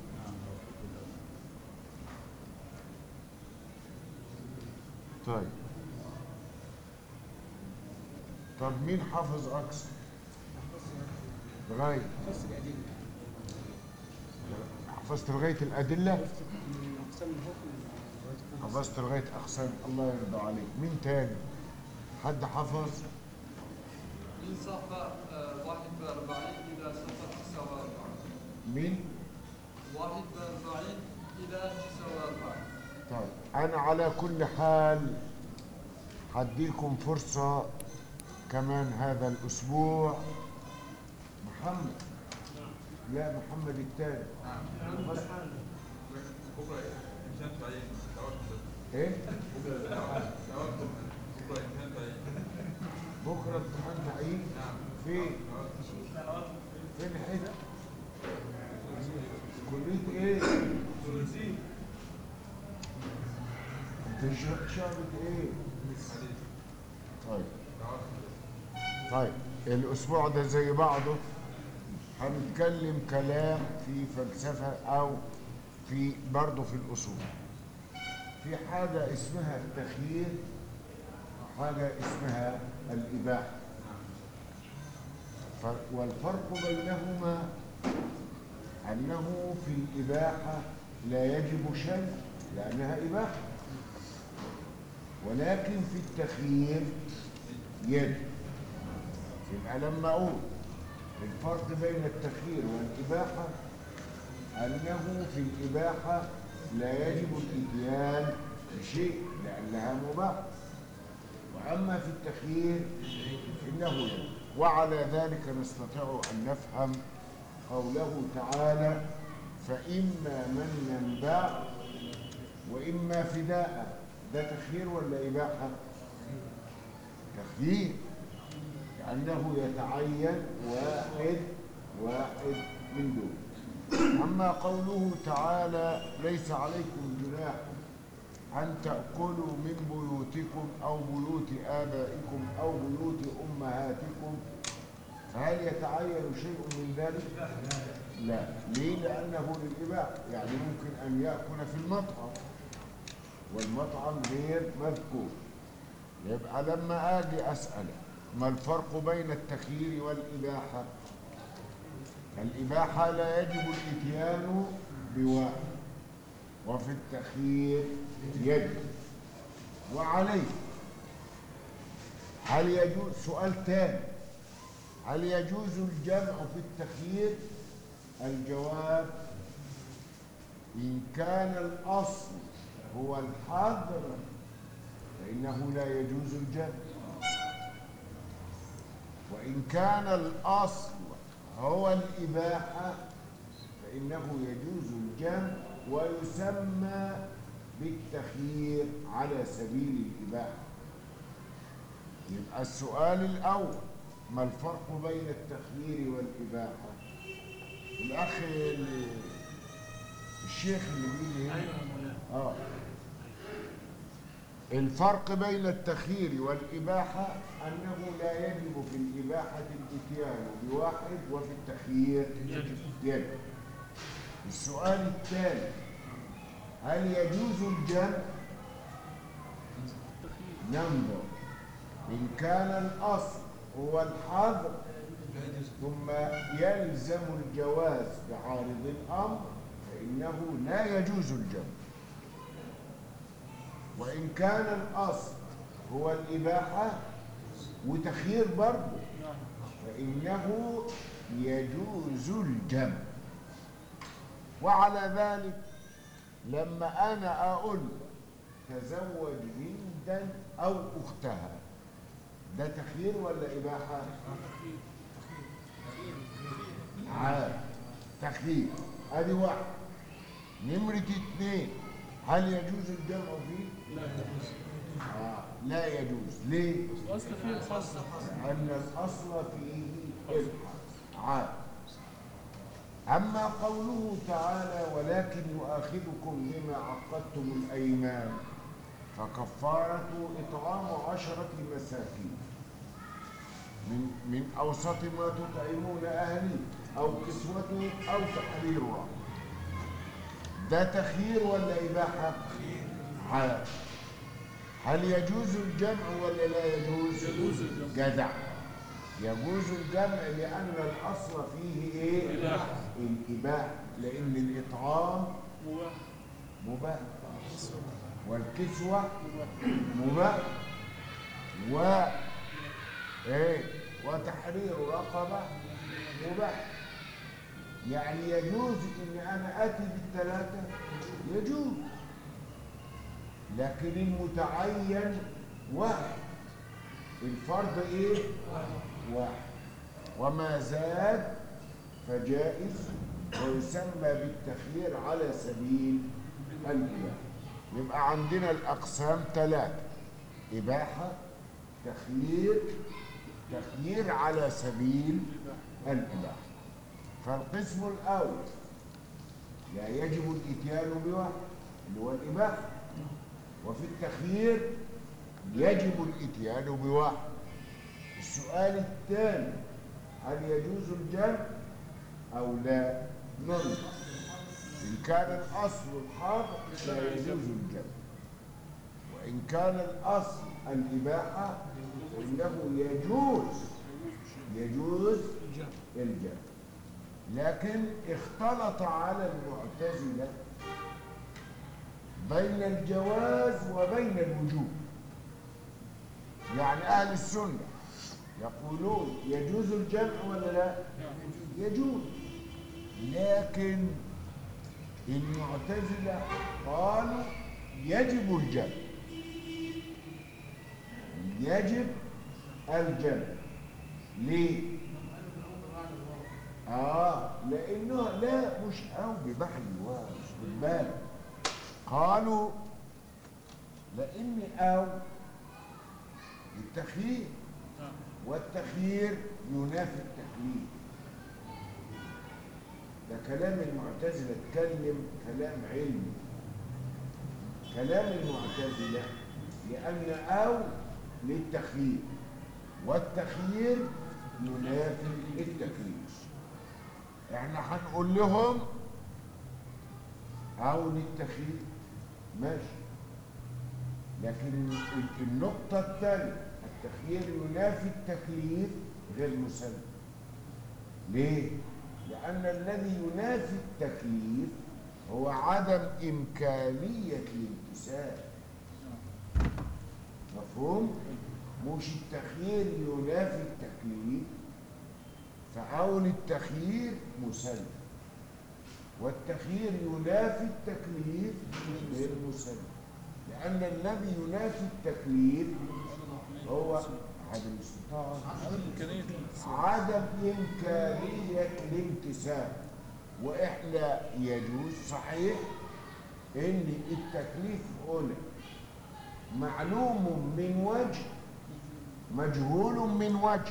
طيب طب مين حافظ أكثر؟ لغاية بس الأدلة حفظت لغاية الأدلة؟ من أقسام الحكم حفظت لغاية أقسام الله يرضى عليك مين تاني؟ حد حفظ؟ من صح آه، واحد بأربعين إلى صفر تسعة وأربعين مين؟ واحد بأربعين إلى تسعة وأربعين طيب أنا على كل حال هديكم فرصة كمان هذا الأسبوع محمد لا محمد التاني ايه؟ بكرة امتحان تعيين فين؟ فين الحتة؟ كلية ايه؟ انت ش- شعبة ايه؟ طيب طيب الاسبوع ده زي بعضه هنتكلم كلام في فلسفة او في برضه في الاصول في حاجة اسمها التخيير حاجة اسمها الإباحة ف- والفرق بينهما أنه في الإباحة لا يجب شيء لأنها إباحة ولكن في التخيير يجب يبقى لما أقول الفرق بين التخيير والإباحة أنه في الإباحة لا يجب الإتيان بشيء لأنها مباحة وأما في التخيير إنه يجب وعلى ذلك نستطيع أن نفهم قوله تعالى فإما من بعد وإما فداء ده تخيير ولا إباحة؟ تخيير لأنه يتعين واحد واحد من دول أما قوله تعالى ليس عليكم جناح أن تأكلوا من بيوتكم أو بيوت آبائكم أو بيوت أمهاتكم فهل يتعين شيء من ذلك؟ لا ليه؟ لأنه للإباحة يعني ممكن أن يأكل في المطعم والمطعم غير مذكور يبقى لما أجي أسألك ما الفرق بين التخيير والإباحة؟ الإباحة لا يجب الإتيان بواحد وفي التخيير يجب وعليه هل يجوز سؤال تاني هل يجوز الجمع في التخيير الجواب إن كان الأصل هو الحظر فإنه لا يجوز الجمع وإن كان الأصل هو الإباحة فإنه يجوز الجمع ويسمى بالتخيير على سبيل الإباحة يبقى السؤال الأول ما الفرق بين التخيير والإباحة الأخ اللي الشيخ اللي بيجي هنا آه الفرق بين التخيير والإباحة أنه لا يجب في الإباحة الإتيان بواحد وفي التخيير يجب السؤال الثاني هل يجوز الجمع؟ ننظر إن كان الأصل هو الحظر ثم يلزم الجواز بعارض الأمر فإنه لا يجوز الجمع وإن كان الأصل هو الإباحة وتخيير برضه نعم فإنه يجوز الجمع وعلى ذلك لما أنا أقول تزوج هندا أو أختها ده تخيير ولا إباحة؟ عاد تخيير ادي واحد نمرة اتنين هل يجوز الجمع فيه؟ لا يجوز آه. لا يجوز ليه؟ الاصل فيه الخاص أن الأصل فيه الحق عاد أما قوله تعالى ولكن يؤاخذكم بما عقدتم الأيمان فكفارة إطعام عشرة مساكين من من أوسط ما تطعمون أهلي أو كسوتهم أو تحرير رقبة ده تخيير ولا إباحة؟ عاد هل يجوز الجمع ولا لا يجوز؟ يجوز الجمع. جدع يجوز الجمع لأن الأصل فيه إيه؟ إباحة. الإباحة لأن الإطعام مباح مباح والكسوة مباح مباح و إيه؟ وتحرير رقبة مباح يعني يجوز إن أنا آتي بالثلاثة يجوز لكن المتعين واحد الفرض ايه واحد وما زاد فجائز ويسمى بالتخيير على سبيل الإباحة يبقى عندنا الأقسام ثلاثة إباحة تخيير تخيير على سبيل الإباحة فالقسم الأول لا يجب الإتيان بواحد اللي هو الإباحة وفي التخيير يجب الإتيان بواحد السؤال الثاني هل يجوز الجمع أو لا ننظر إن كان الأصل الحظر لا يجوز الجمع وإن كان الأصل الإباحة فإنه يجوز يجوز الجمع لكن اختلط على المعتزلة بين الجواز وبين الوجوب يعني أهل السنة يقولون يجوز الجمع ولا لا يجوز لكن المعتزلة قالوا يجب الجمع يجب الجمع ليه اه لانه لا مش او بمحل الواو مش بالبال قالوا لان او التخيير نعم والتخيير ينافي التكليف ده كلام المعتزلة اتكلم كلام علمي كلام المعتزلة لأن أو للتخيير والتخيير ينافي التكليف احنا هنقول لهم أو للتخيير ماشي لكن ال- النقطة الثانية التخيير ينافي التكليف غير مسلم ليه؟ لأن الذي ينافي التكليف هو عدم إمكانية الامتثال مفهوم؟ مش التخيير ينافي التكليف فأول التخيير مسلم والتخيير ينافي التكليف غير مسلم لأن الذي ينافي التكليف هو عدم الاستطاعة عدم إمكانية الانتصار عدم إمكانية الامتثال وإحنا يجوز صحيح إن التكليف هنا معلوم من وجه مجهول من وجه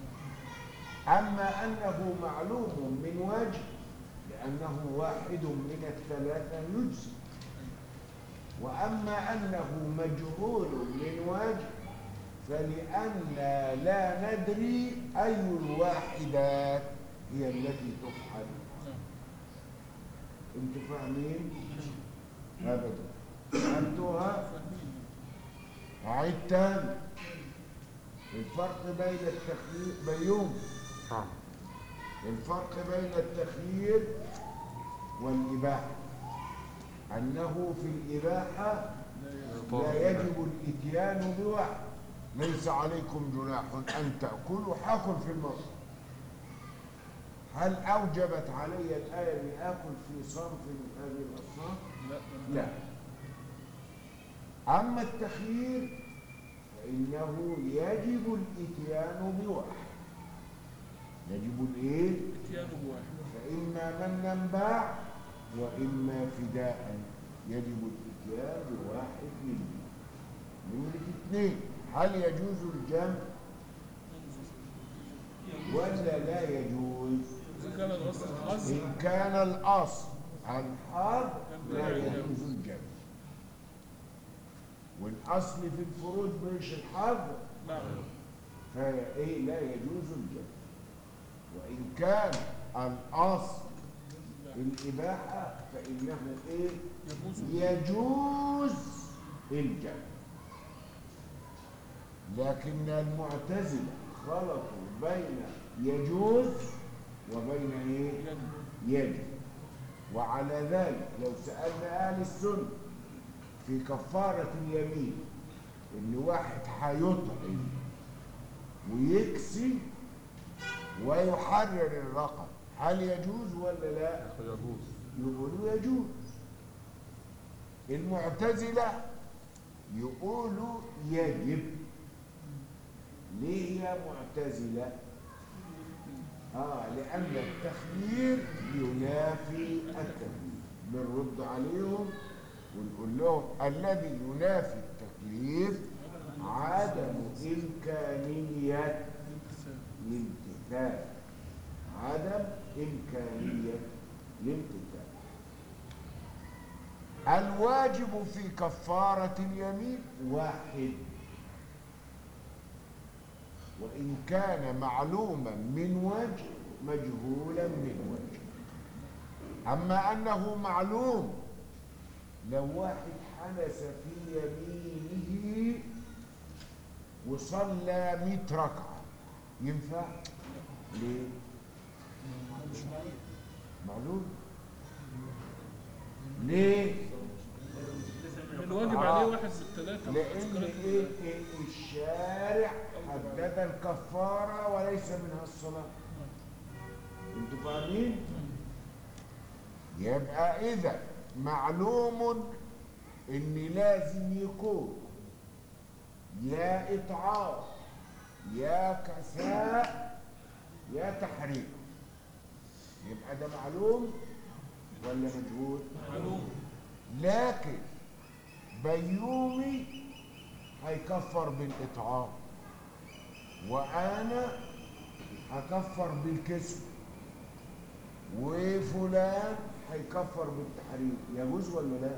أما أنه معلوم من وجه لأنه واحد من الثلاثة يجزي وأما أنه مجهول من وجه فلأننا لا ندري أي الواحدات هي التي تفعل انتوا فاهمين؟ أبدا فهمتوها؟ أعيد تاني الفرق بين التخيير بيوم الفرق بين التخيير والإباحة أنه في الإباحة لا يجب الإتيان بواحد ليس عليكم جناح أن تأكلوا حاكل في المصر هل أوجبت علي الآية أني آكل في صنف من هذه الأصناف؟ لا لا أما التخيير فإنه يجب الإتيان بواحد يجب الإيه؟ اتيان بواحد فإما منا باع وإما فداء يجب الإتيان بواحد منه نمرة اثنين هل يجوز الجمع ولا لا يجوز؟ إذا كان الأصل حظ إن كان الأصل الحظ لا يجوز الجمع والأصل في الفروج مش الحظ نعم فإيه لا يجوز الجمع وإن كان الأصل الإباحة فإنه إيه يجوز يجوز الجمع لكن المعتزلة خلطوا بين يجوز وبين إيه يجب يجب وعلى ذلك لو سألنا أهل السنة في كفارة اليمين إن واحد هيطعم ويكسي ويحرر الرقم هل يجوز ولا لا؟ يجوز يقولوا يجوز المعتزلة يقولوا يجب ليه يا معتزلة؟ آه لأن التخيير ينافي التكليف بنرد عليهم ونقول لهم الذي ينافي التكليف عدم إمكانية الامتثال عدم إمكانية الامتثال الواجب في كفارة اليمين واحد وإن كان معلوما من وجه مجهولا من وجه أما أنه معلوم لو واحد حنس في يمينه وصلى مئة ركعة ينفع؟ ليه؟ معلوم ليه؟ الواجب آه. عليه واحد من الثلاثة لأن إيه إيه الشارع حدد الكفارة وليس منها الصلاة انتوا فاهمين؟ يبقى إذا معلوم إن لازم يكون يا إطعام يا كساء يا تحريم يبقى ده معلوم ولا مجهول؟ معلوم لكن بيومي هيكفر بالإطعام وأنا هكفر بالكسب وفلان هيكفر بالتحريم يجوز ولا لا؟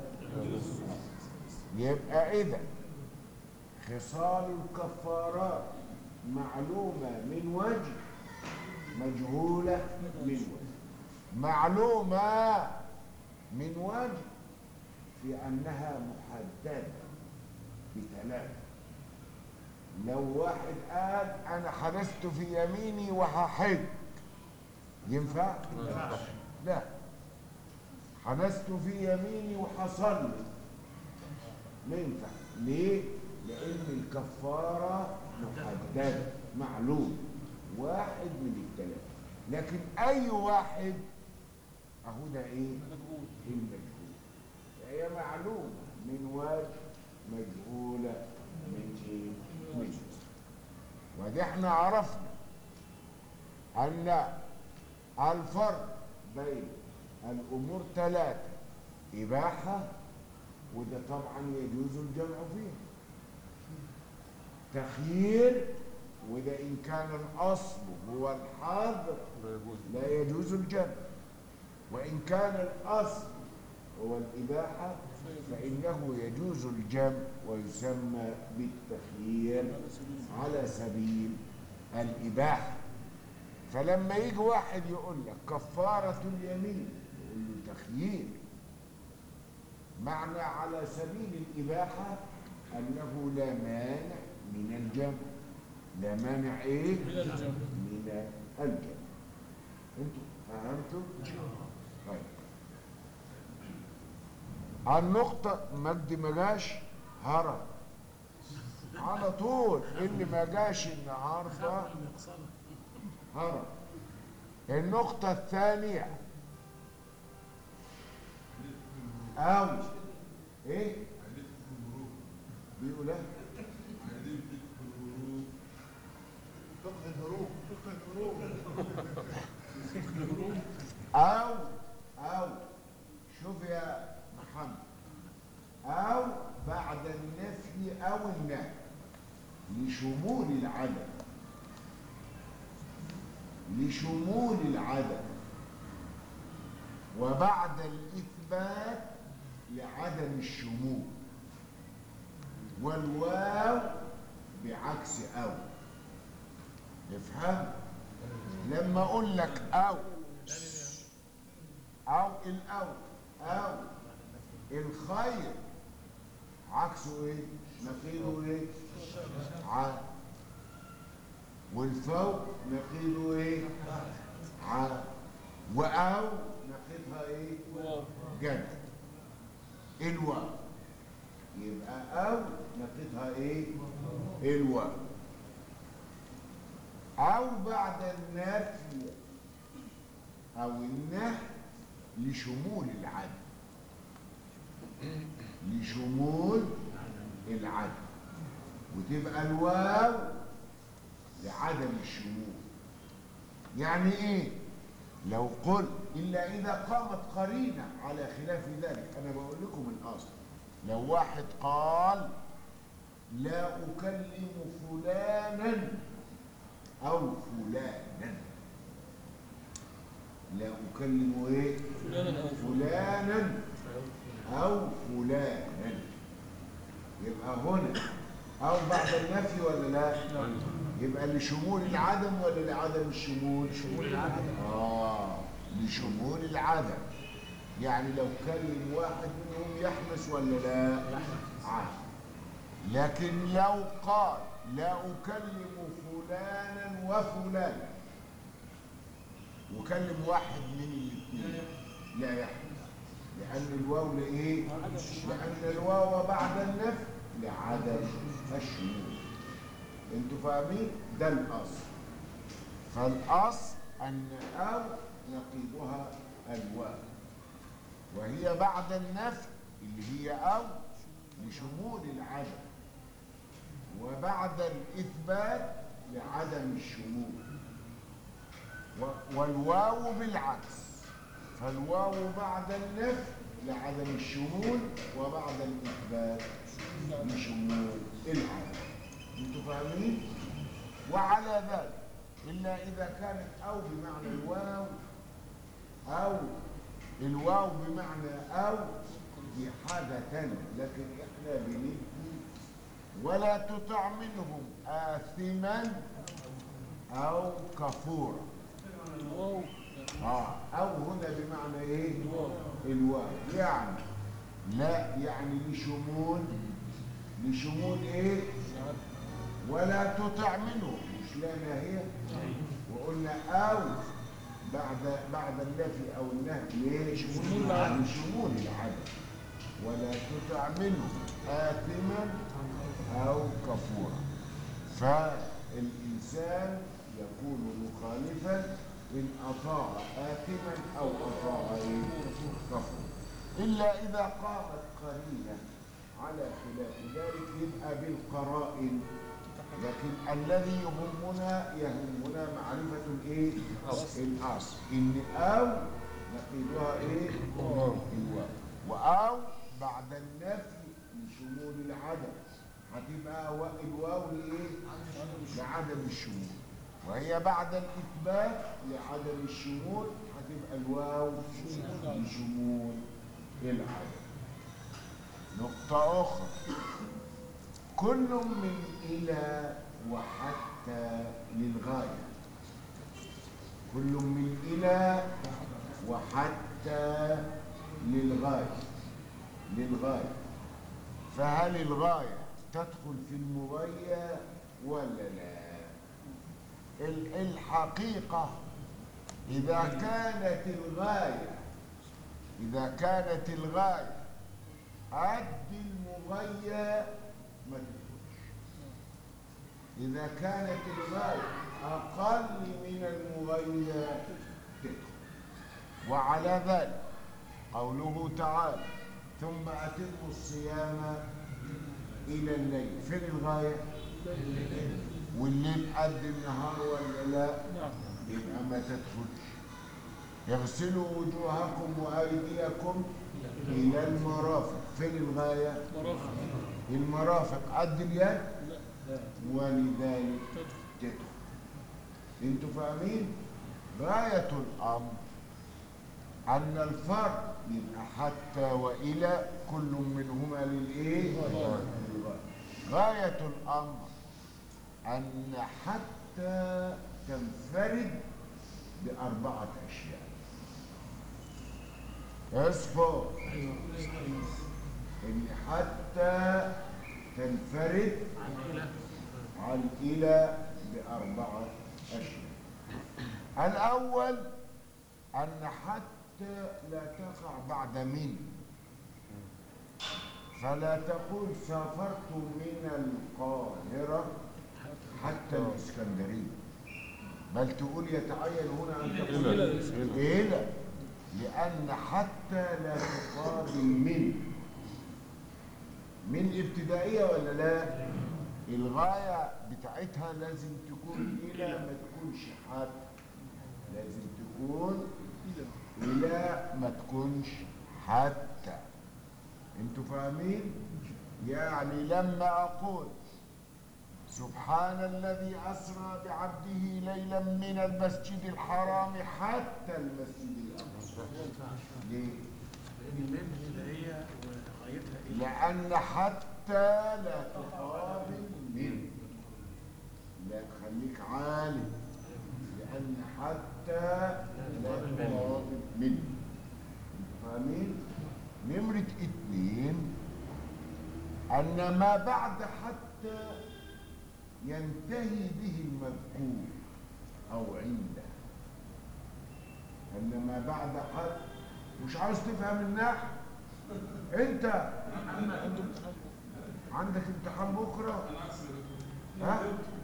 يبقى إذا خصال الكفارات معلومة من وجه مجهولة من وجه معلومة من وجه في أنها محددة بثلاثة لو واحد قال أنا حدثت في يميني وهحج ينفع؟ لا حدثت في يميني وحصلي ما ينفع ليه؟ لأن الكفارة محددة معلوم واحد من الثلاثة لكن أي واحد أهو ده إيه؟ مجهول المجهول فهي معلومة من وجه مجهولة من ايه؟ من وجه ودي احنا عرفنا ان الفرق بين الامور ثلاثة اباحة وده طبعا يجوز الجمع فيه تخيير وده ان كان الاصل هو الحظر لا يجوز لا يجوز الجمع وإن كان الأصل هو الإباحة فإنه يجوز الجمع ويسمى بالتخيير على سبيل الإباحة فلما يجي واحد يقول لك كفارة اليمين يقول له تخيير معنى على سبيل الإباحة أنه لا مانع من الجمع لا مانع إيه؟ من الجمع. من الجمع انتوا فهمتوا؟ طيب النقطة مجد ما جاش هرب على طول اللي ما جاش النهارده هرب النقطة الثانية أو إيه؟ بيقول إيه؟ فقه الهروب فقه الهروب أو أو شوف يا محمد أو بعد النفي أو النهي لشمول العدم لشمول العدم وبعد الإثبات لعدم الشمول والواو بعكس أو افهم لما أقول لك أو أو الأو أو الخير عكسه إيه؟ نقيضه إيه؟ ع والفوق نقيضه إيه؟ ع وأو نقيضها إيه؟ واو جد الواو يبقى أو نقيضها إيه؟ الواو أو بعد النفي أو النهي لشمول العدم لشمول العدم وتبقى الواو لعدم الشمول يعني ايه لو قلت الا اذا قامت قرينه على خلاف ذلك انا بقول لكم الاصل لو واحد قال لا اكلم فلانا او فلانا لا اكلم ايه فلانا أو فلانا او فلانا يبقى هنا او بعد النفي ولا لا يبقى لشمول العدم ولا لعدم الشمول شمول العدم اه لشمول العدم يعني لو كلم واحد منهم يحمس ولا لا عاد لكن لو قال لا اكلم فلانا وفلانا وكلم واحد من الاثنين لا يحدث لأن الواو لإيه؟ لأن الواو بعد النفي لعدم الشمول انتوا فاهمين؟ ده الأصل فالأصل أن أو نقيضها الواو وهي بعد النفي اللي هي أو لشمول العدم وبعد الإثبات لعدم الشمول و- والواو بالعكس فالواو بعد النفي لعدم الشمول وبعد الإثبات لشمول العدم انتوا فاهمين؟ وعلى ذلك إلا إذا كانت أو بمعنى الواو أو الواو بمعنى أو دي حاجة تانية لكن إحنا بندي ولا تطع منهم آثما أو كفورا واو آه أو هنا بمعنى إيه؟ الواو الواو يعني لا يعني لشمول لشمول إيه؟ ولا تطع منه مش لا ناهية وقلنا أو بعد بعد النفي أو النهي ليه؟ شمول العدم. لشمول العدم ولا تطع منه آثما أو كفورا فالإنسان يكون مخالفا إن أطاع آثما أو أطاع إيه؟ كفورا إلا إذا قامت قرينة على خلاف ذلك يبقى بالقرائن لكن الذي يهمنا يهمنا معرفة الايه؟ الأصل إن أو نقيدها ايه؟ الواو وأو بعد النفي لشمول العدم هتبقى و- الواو لايه؟ لعدم الشمول وهي بعد الإثبات لعدم الشمول هتبقى الواو لشمول العدم نقطة أخرى كل من إلى وحتى للغاية كل من إلى وحتى للغاية للغاية فهل الغاية تدخل في المغاية ولا لا ال- الحقيقة إذا كانت الغاية إذا كانت الغاية قد المغاية ما تدخلش إذا كانت الغاية أقل من المغية تدخل وعلى ذلك قوله تعالى ثم أتموا الصيام إلى الليل فين الغاية؟ والليل قد النهار ولا لا؟ نعم يبقى ما تدخلش اغسلوا وجوهكم وأيديكم إلى المرافق فين الغاية؟ مرافق المرافق قد اليد لا ولذلك تدخل تدخل انتوا فاهمين غاية الأمر أن الفرق يبقى حتى وإلى كل منهما للإيه؟ للغاية. غاية الأمر أن حتى تنفرد بأربعة أشياء اصفر إن حتى تنفرد عن إلى بأربعة أشياء الأول أن حتى لا تقع بعد من فلا تقول سافرت من القاهرة حتى الإسكندرية بل تقول يتعين هنا أن تقول إلى لأن حتى لا تقابل من من ابتدائية ولا لا الغاية بتاعتها لازم تكون إلى ما تكونش حتى لازم تكون إلى ما تكونش حتى انتوا فاهمين يعني لما أقول سبحان الذي أسرى بعبده ليلا من المسجد الحرام حتى المسجد الأقصى ليه؟ لأن حتى لا تقابل من لا تخليك عالم لأن حتى لا تقابل من فاهمين؟ نمرة اتنين أن ما بعد حتى ينتهي به المذكور أو عنده أن ما بعد حتى مش عاوز تفهم النحو انت عندك امتحان بكره ها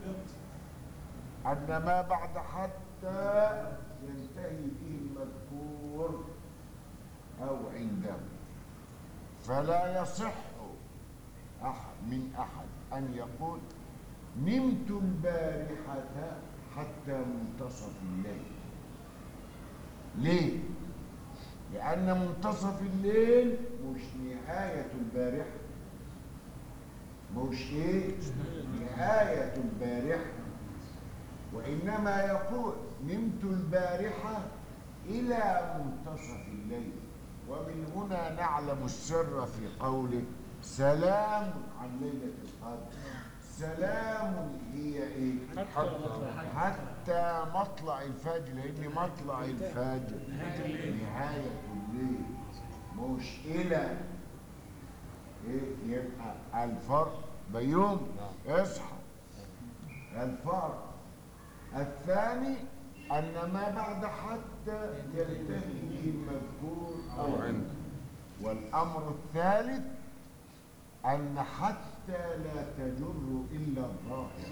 ان ما بعد حتى ينتهي به المذكور او عنده فلا يصح أحد من احد ان يقول نمت البارحه حتى منتصف الليل ليه لأن منتصف الليل مش نهاية البارحة مش إيه؟ نهاية البارحة وإنما يقول نمت البارحة إلى منتصف الليل ومن هنا نعلم السر في قوله سلام عن ليلة القدر سلام هي إيه؟ حتى مطلع حتى مطلع الفجر لان مطلع الفجر نهاية الليل مش الى ايه يبقى الفرق بيوم اصحى الفرق الثاني ان ما بعد حتى ينتهي به المذكور او عنده والامر الثالث ان حتى لا تجر الا الظاهر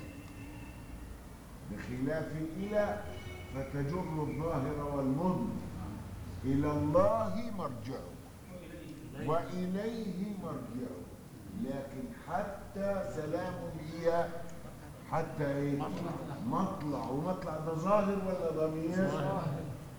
بخلاف إلى فتجر الظاهر والمضمر إلى الله مرجعه وإليه مرجعه لكن حتى سلام هي حتى إيه؟ مطلع ومطلع ده ظاهر ولا ضمير؟ ظاهر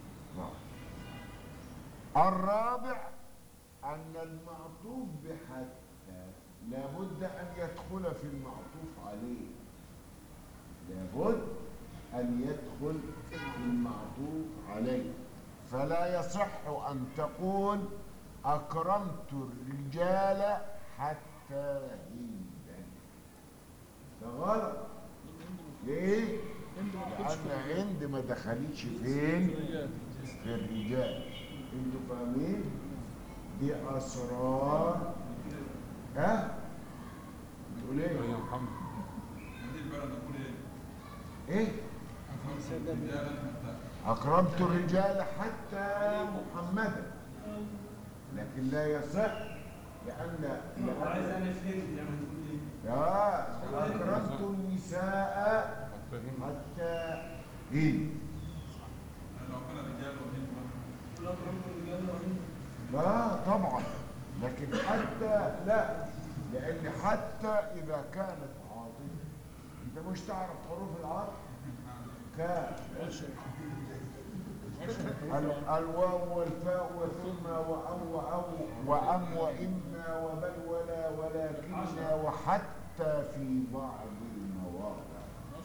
الرابع أن المعطوف بحتى لابد أن يدخل في المعطوف عليه لابد أن يدخل في المعطوف عليه فلا يصح أن تقول أكرمت الرجال حتى هندا ده غلط ليه؟ لأن هند ما دخلتش فين؟ في الرجال انتوا فاهمين؟ دي أسرار ها؟ بتقول ايه؟ يا محمد ايه؟ أكرمت الرجال حتى محمدا لكن لا يصح لأن عايز لأن انا فهمت يعني تقول ايه يا أكرمت النساء حتى إن لا طبعا لكن حتى لا لأن حتى إذا كانت عاطفة أنت مش تعرف حروف العطف كان ال- الواو والفاء وثم وأو وأو وأم وإما وبل ولا ولكن وحتى في بعض المواضع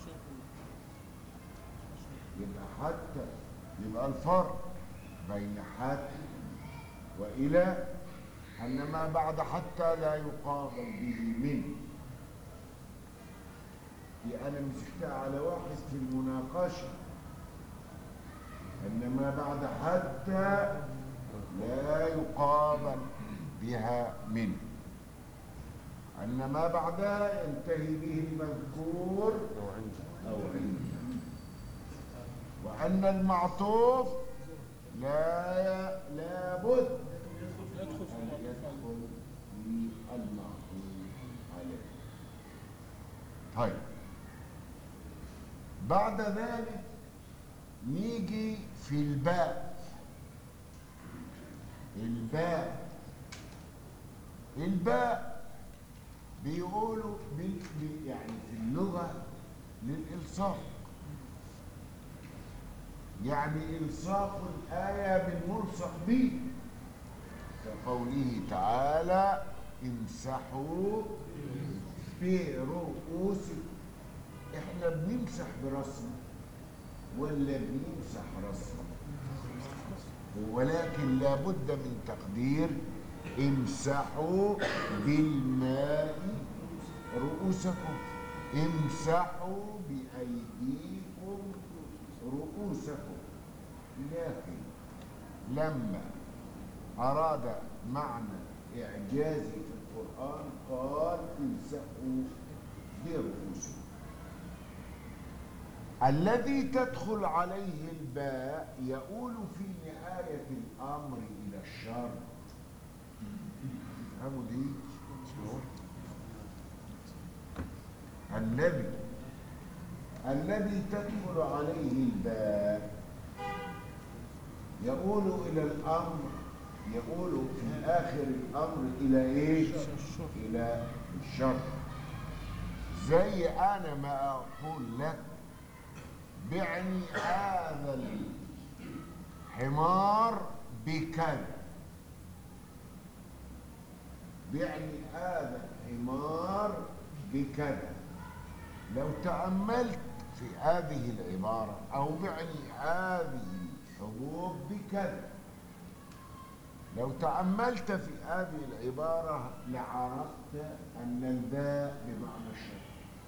يبقى حتى يبقى الفرق بين حتى وإلى أن ما بعد حتى لا يقابل به من دي أنا مسكتها على واحد في المناقشة أن ما بعد حتى لا يقابل بها من أن ما بعدها ينتهي به المذكور أو عند وأن المعطوف لا لا بد يدخل في أن المعطوف يدخل في المعطوف عليه طيب بعد ذلك نيجي في الباء الباء الباء بيقولوا بال- بال- يعني في اللغة للإلصاق يعني إلصاق الآية بالملصق به كقوله تعالى امسحوا برؤوسكم احنا بنمسح براسنا ولا بنمسح راسنا ولكن لابد من تقدير امسحوا بالماء رؤوسكم امسحوا بأيديكم رؤوسكم لكن لما أراد معنى إعجازي في القرآن قال امسحوا برؤوسكم الذي تدخل عليه الباء يؤول في نهاية الأمر إلى الشر تفهموا دي؟ الذي الذي تدخل عليه الباء يؤول إلى الأمر يؤول في آخر الأمر إلى إيه؟ إلى الشر زي أنا ما أقول لك بعني هذا الحمار بكذا بعني هذا الحمار بكذا لو تأملت في هذه العبارة أو بعني هذه الحبوب بكذا لو تأملت في هذه العبارة لعرفت أن الباء بمعنى الشر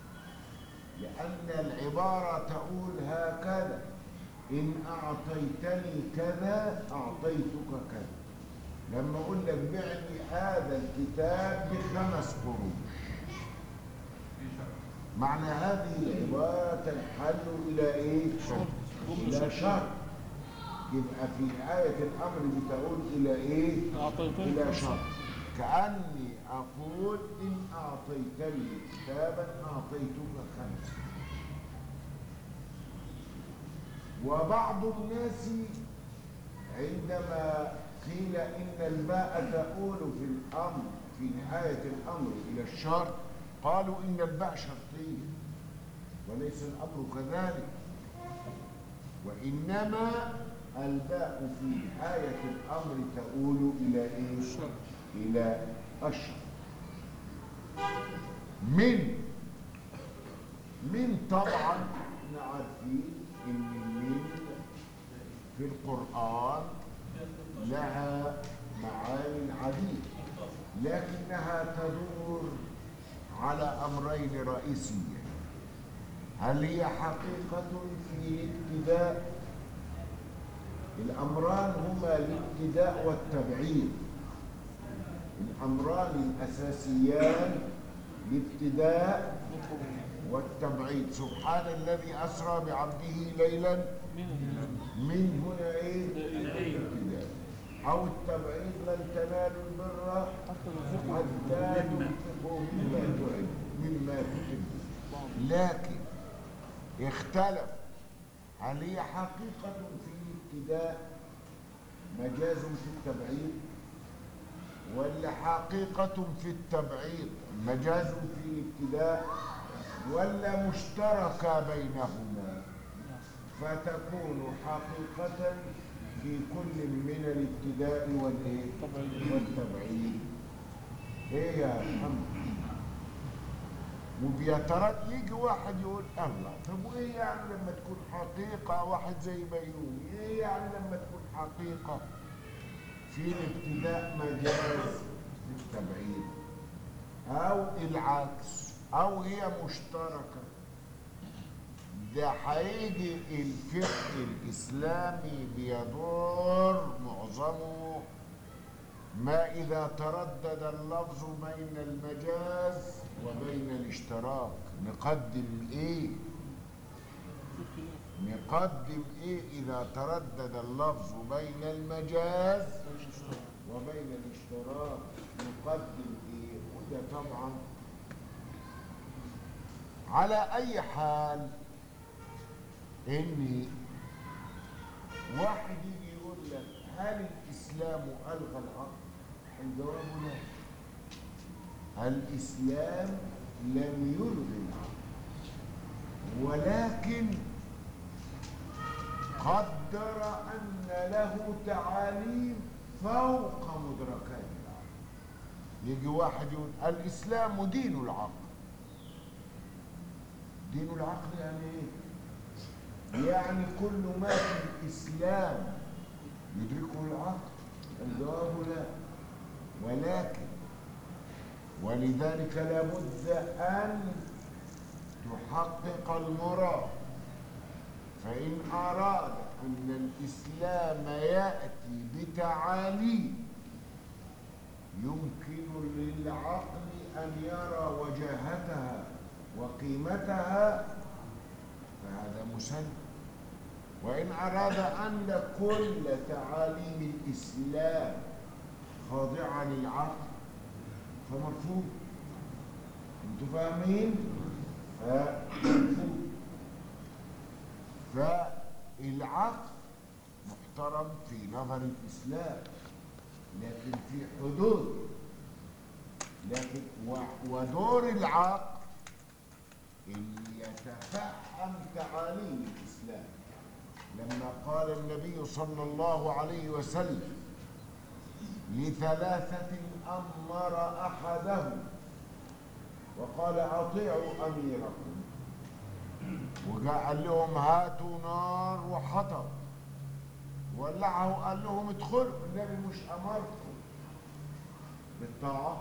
لأن العبارة تقول هكذا إن أعطيتني كذا أعطيتك كذا لما أقول لك بعني هذا الكتاب بخمس قروش معنى هذه العبارة تنحل إلى إيه؟ إلى شر يبقى في آية الأمر بتقول إلى إيه؟ أعطيتني إلى شر كأني أقول إن أعطيتني كتابا أعطيتك خمسة وبعض الناس عندما قيل إن الباء تؤول في الأمر في نهاية الأمر إلى الشر قالوا إن الباء شرطية وليس الأمر كذلك وإنما الباء في نهاية الأمر تؤول إلى إيه؟ الشر. إلى الشر من من طبعا احنا عارفين ان من في القرآن لها معاني عديدة لكنها تدور على أمرين رئيسيين هل هي حقيقة في الابتداء الأمران هما الابتداء والتبعيد الأمران الأساسيان الابتداء والتبعيد سبحان الذي أسرى بعبده ليلا من هنا إيه؟ الابتداء أو التبعيد لن تنالوا البر حتى تنفقوا مما تحب مما تحب لكن اختلف هل هي حقيقة في الابتداء مجاز في التبعيد ولا حقيقة في التبعيد مجاز في الابتداء ولا مشتركة بينهما فتكون حقيقة في كل من الابتداء والايه والتبعيد ايه يا محمد وبيترد يجي واحد يقول الله طب وايه يعني لما تكون حقيقة واحد زي بيومي ايه يعني لما تكون حقيقة في الابتداء مجاز في التبعيد او العكس او هي مشتركة ده هيجي الفقه الاسلامي بيدور معظمه ما إذا تردد اللفظ بين المجاز وبين الاشتراك نقدم إيه؟ نقدم إيه إذا تردد اللفظ بين المجاز وبين الاشتراك نقدم إيه؟ وده طبعا على أي حال إن واحد يجي يقول لك هل الإسلام ألغى العقل؟ الجواب لا الإسلام لم يلغي العقل ولكن قدر أن له تعاليم فوق مدركات العقل يجي واحد يقول الإسلام دين العقل دين العقل يعني ايه؟ يعني كل ما في الإسلام يدركه العقل الجواب لا ولكن ولذلك لابد أن تحقق المراد فإن أراد أن الإسلام يأتي بتعاليم يمكن للعقل أن يرى وجاهتها وقيمتها فهذا مسلم وإن أراد أن كل تعاليم الإسلام خاضعة للعقل فمرفوض انتوا فاهمين؟ فمرفوض فالعقل محترم في نظر الإسلام لكن في حدود لكن و- ودور العقل ان يتفهم تعاليم الاسلام لما قال النبي صلى الله عليه وسلم لثلاثة أمر أحدهم وقال أطيعوا أميركم وجاء قال لهم هاتوا نار وحطب ولعه وقال لهم ادخلوا النبي مش أمركم بالطاعة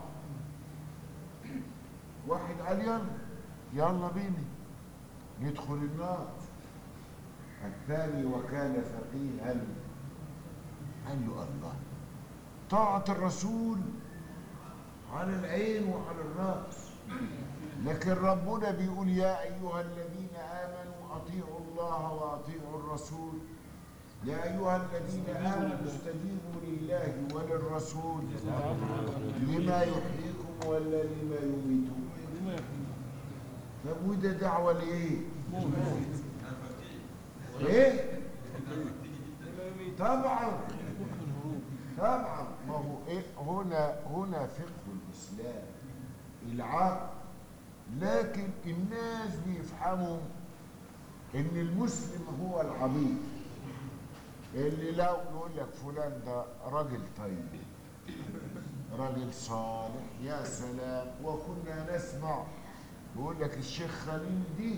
واحد قال يلا يلا بينا ندخل النار الثاني وكان فقيها قال له الله طاعة الرسول على العين وعلى الرأس لكن ربنا بيقول يا أيها الذين آمنوا أطيعوا الله وأطيعوا الرسول يا أيها الذين آمنوا استجيبوا لله وللرسول لما يحييكم ولا لما يميتكم طب وده دعوة لإيه؟ إيه؟ طبعا طبعا ما هو إيه هنا هنا فقه الإسلام العقل لكن الناس بيفهموا إن المسلم هو العبيد اللي لو يقول لك فلان ده راجل طيب راجل صالح يا سلام وكنا نسمع يقول لك الشيخ خليل دي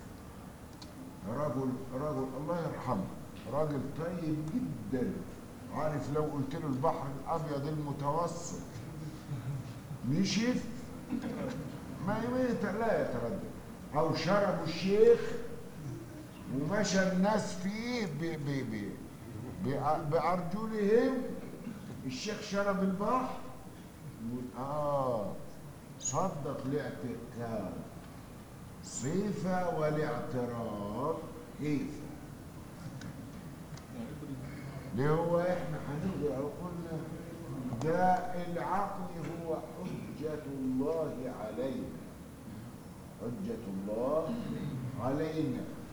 رجل رجل الله يرحمه راجل طيب جدا عارف لو قلت له البحر الابيض المتوسط نشف ما يميت لا يتردد او شربوا الشيخ ومشى الناس فيه ب ب ب ب- بارجلهم الشيخ شرب البحر يقول اه صدق الاعتكاف صفة والاعتراف كيف ليه هو احنا هنرجع قلنا ده العقل هو حجة الله علينا حجة الله علينا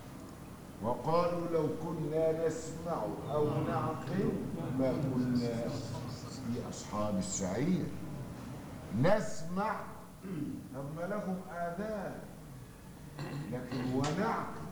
وقالوا لو كنا نسمع أو نعقل ما كنا في أصحاب السعير نسمع أما لهم آذان لكن ونعقل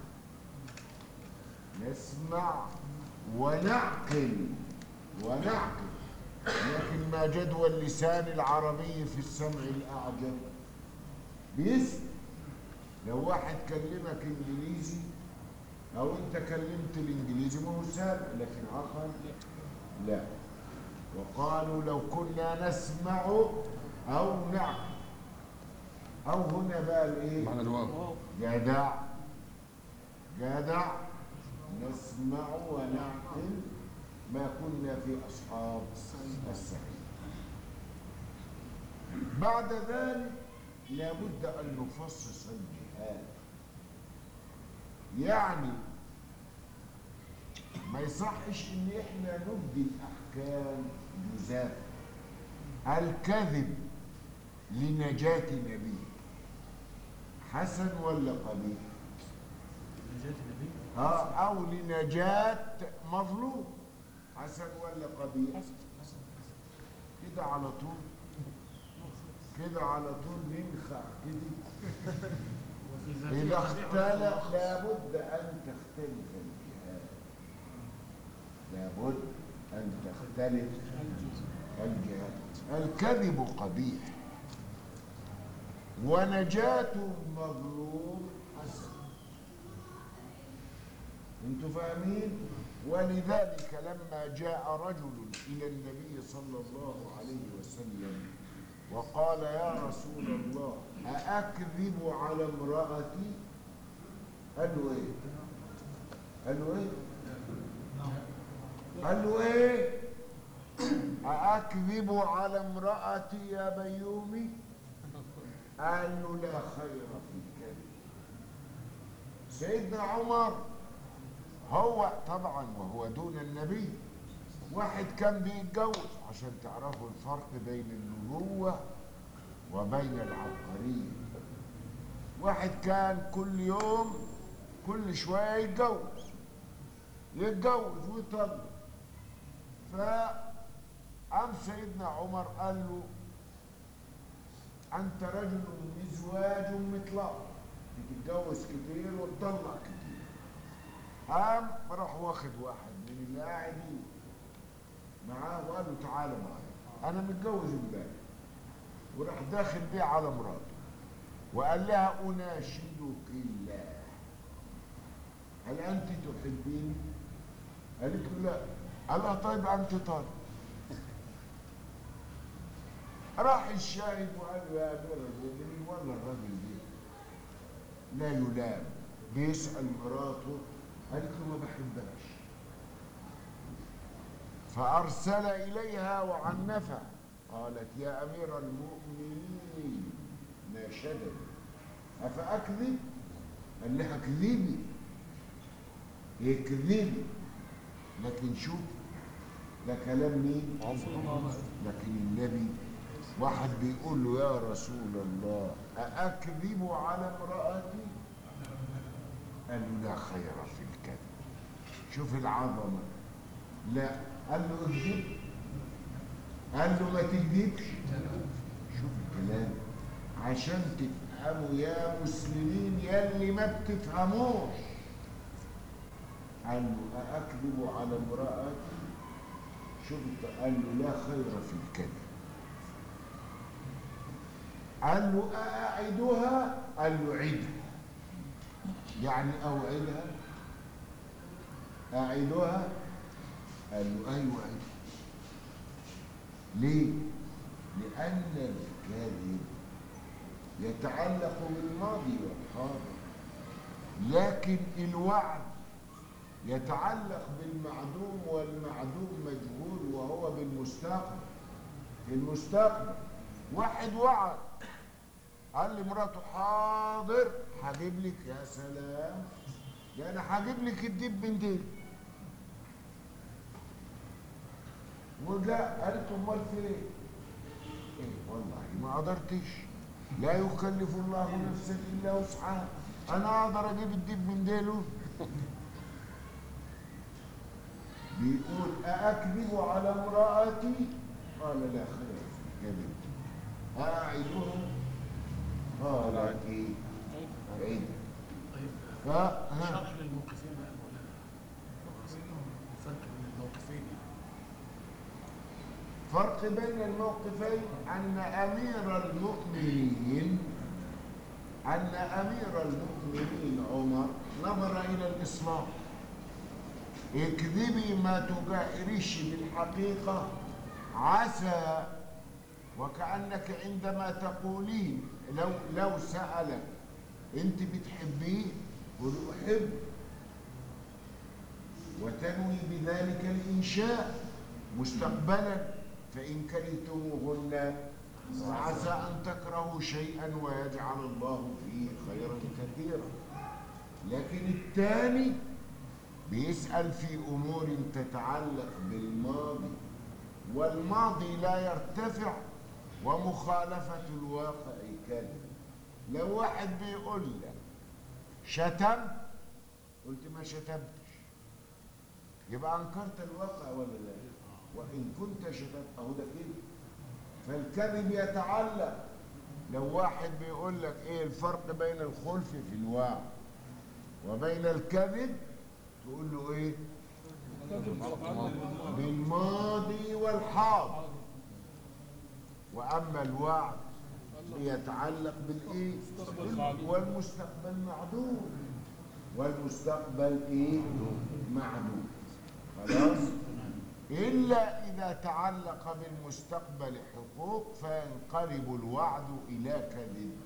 نسمع ونعقل ونعقل لكن ما جدوى اللسان العربي في السمع الأعجم بيسمع لو واحد كلمك إنجليزي أو أنت كلمت الإنجليزي ما هو سامع لكن آخر لا وقالوا لو كنا نسمع أو نعقل أو هنا بقى الإيه؟ معنى الواو جدع جدع نسمع ونعقل ما كنا في أصحاب السعير بعد ذلك لابد أن نفصص الجهاد يعني ما يصحش ان احنا نبدي الاحكام جزافا الكذب لنجاة نبيه حسن ولا قبيح نجاة النبي اه او لنجاة مظلوم حسن ولا قبيح كده على طول كده على طول ننخع كده إذا اختلف لابد أن تختلف الجهات لابد أن تختلف الجهات الكذب قبيح ونجاة المظلوم حسن انتوا فاهمين ولذلك لما جاء رجل إلى النبي صلى الله عليه وسلم وقال يا رسول الله أأكذب على امرأتي قال له إيه قال له إيه قال له إيه أأكذب على امرأتي يا بيومي قال له لا خير في الكذب سيدنا عمر هو طبعا وهو دون النبي واحد كان بيتجوز عشان تعرفوا الفرق بين النبوة وبين العبقرية واحد كان كل يوم كل شوية يتجوز يتجوز ويطلق فقام سيدنا عمر قال له أنت رجل مزواج مطلق بتتجوز كتير وتطلق كتير قام راح واخد واحد من اللي قاعدين معاه وقال له تعالى معايا انا متجوز امبارح وراح داخل بيه على مراته وقال لها اناشدك الله هل انت تحبيني قالت له لا قال لها طيب انت طالب راح الشاهد وقال له يا امير المؤمنين ولا الراجل ده لا يلام بيسال مراته قالت له ما بحبهاش فأرسل إليها وعنفها قالت يا أمير المؤمنين ناشدني أفأكذب؟ قال لها اكذبي اكذبي لكن شوف ده كلام مين؟ لكن النبي واحد بيقول له يا رسول الله أأكذب على امرأتي؟ قال له لا خير في الكذب شوف العظمة لا قال له اكذب قال له ما تكذبش شوف الكلام عشان تفهموا يا مسلمين يا اللي ما بتفهموش قال له أأكذب على امرأتي شوف قال له لا خير في الكذب قال له أأعدها قال له عدها يعني أوعدها أعدها قال له أيوة عدها ليه؟ لأن الكذب يتعلق بالماضي والحاضر لكن الوعد يتعلق بالمعدوم والمعدوم مجهول وهو بالمستقبل في المستقبل واحد وعد قال لمراته حاضر هجيب لك يا سلام ده انا هجيب لك الدب من دي وجاء قالت امال فين ايه والله ما قدرتش لا يكلف الله نفسا الا وسعها انا اقدر اجيب الدب من ديله بيقول أأكذب على امرأتي قال لا خير في الكذب أعدهم قالت إيه عيد طيب فها شرح للموقفين بقى يا مولانا الفرق بين الموقفين يعني. فرق بين الموقفين أن أمير المؤمنين أن أمير المؤمنين عمر نظر إلى الإصلاح اكذبي ما تجاهريش بالحقيقة عسى وكأنك عندما تقولين لو لو سألك أنت بتحبيه قل أحب وتنوي بذلك الإنشاء مستقبلا فإن كرهتموهن فعسى أن تكرهوا شيئا ويجعل الله فيه خيرا كثيرا لكن الثاني بيسأل في أمور تتعلق بالماضي والماضي لا يرتفع ومخالفة الواقع كذب لو واحد بيقول لك شتم قلت ما شتمتش يبقى انكرت الواقع ولا لا وان كنت شتمت اهو ده كده فالكذب يتعلق لو واحد بيقول لك ايه الفرق بين الخلف في الواقع وبين الكذب تقول له ايه بالماضي والحاضر واما الوعد يتعلق بالايه والمستقبل معدوم والمستقبل ايه معدوم خلاص الا اذا تعلق بالمستقبل حقوق فينقلب الوعد الى كذب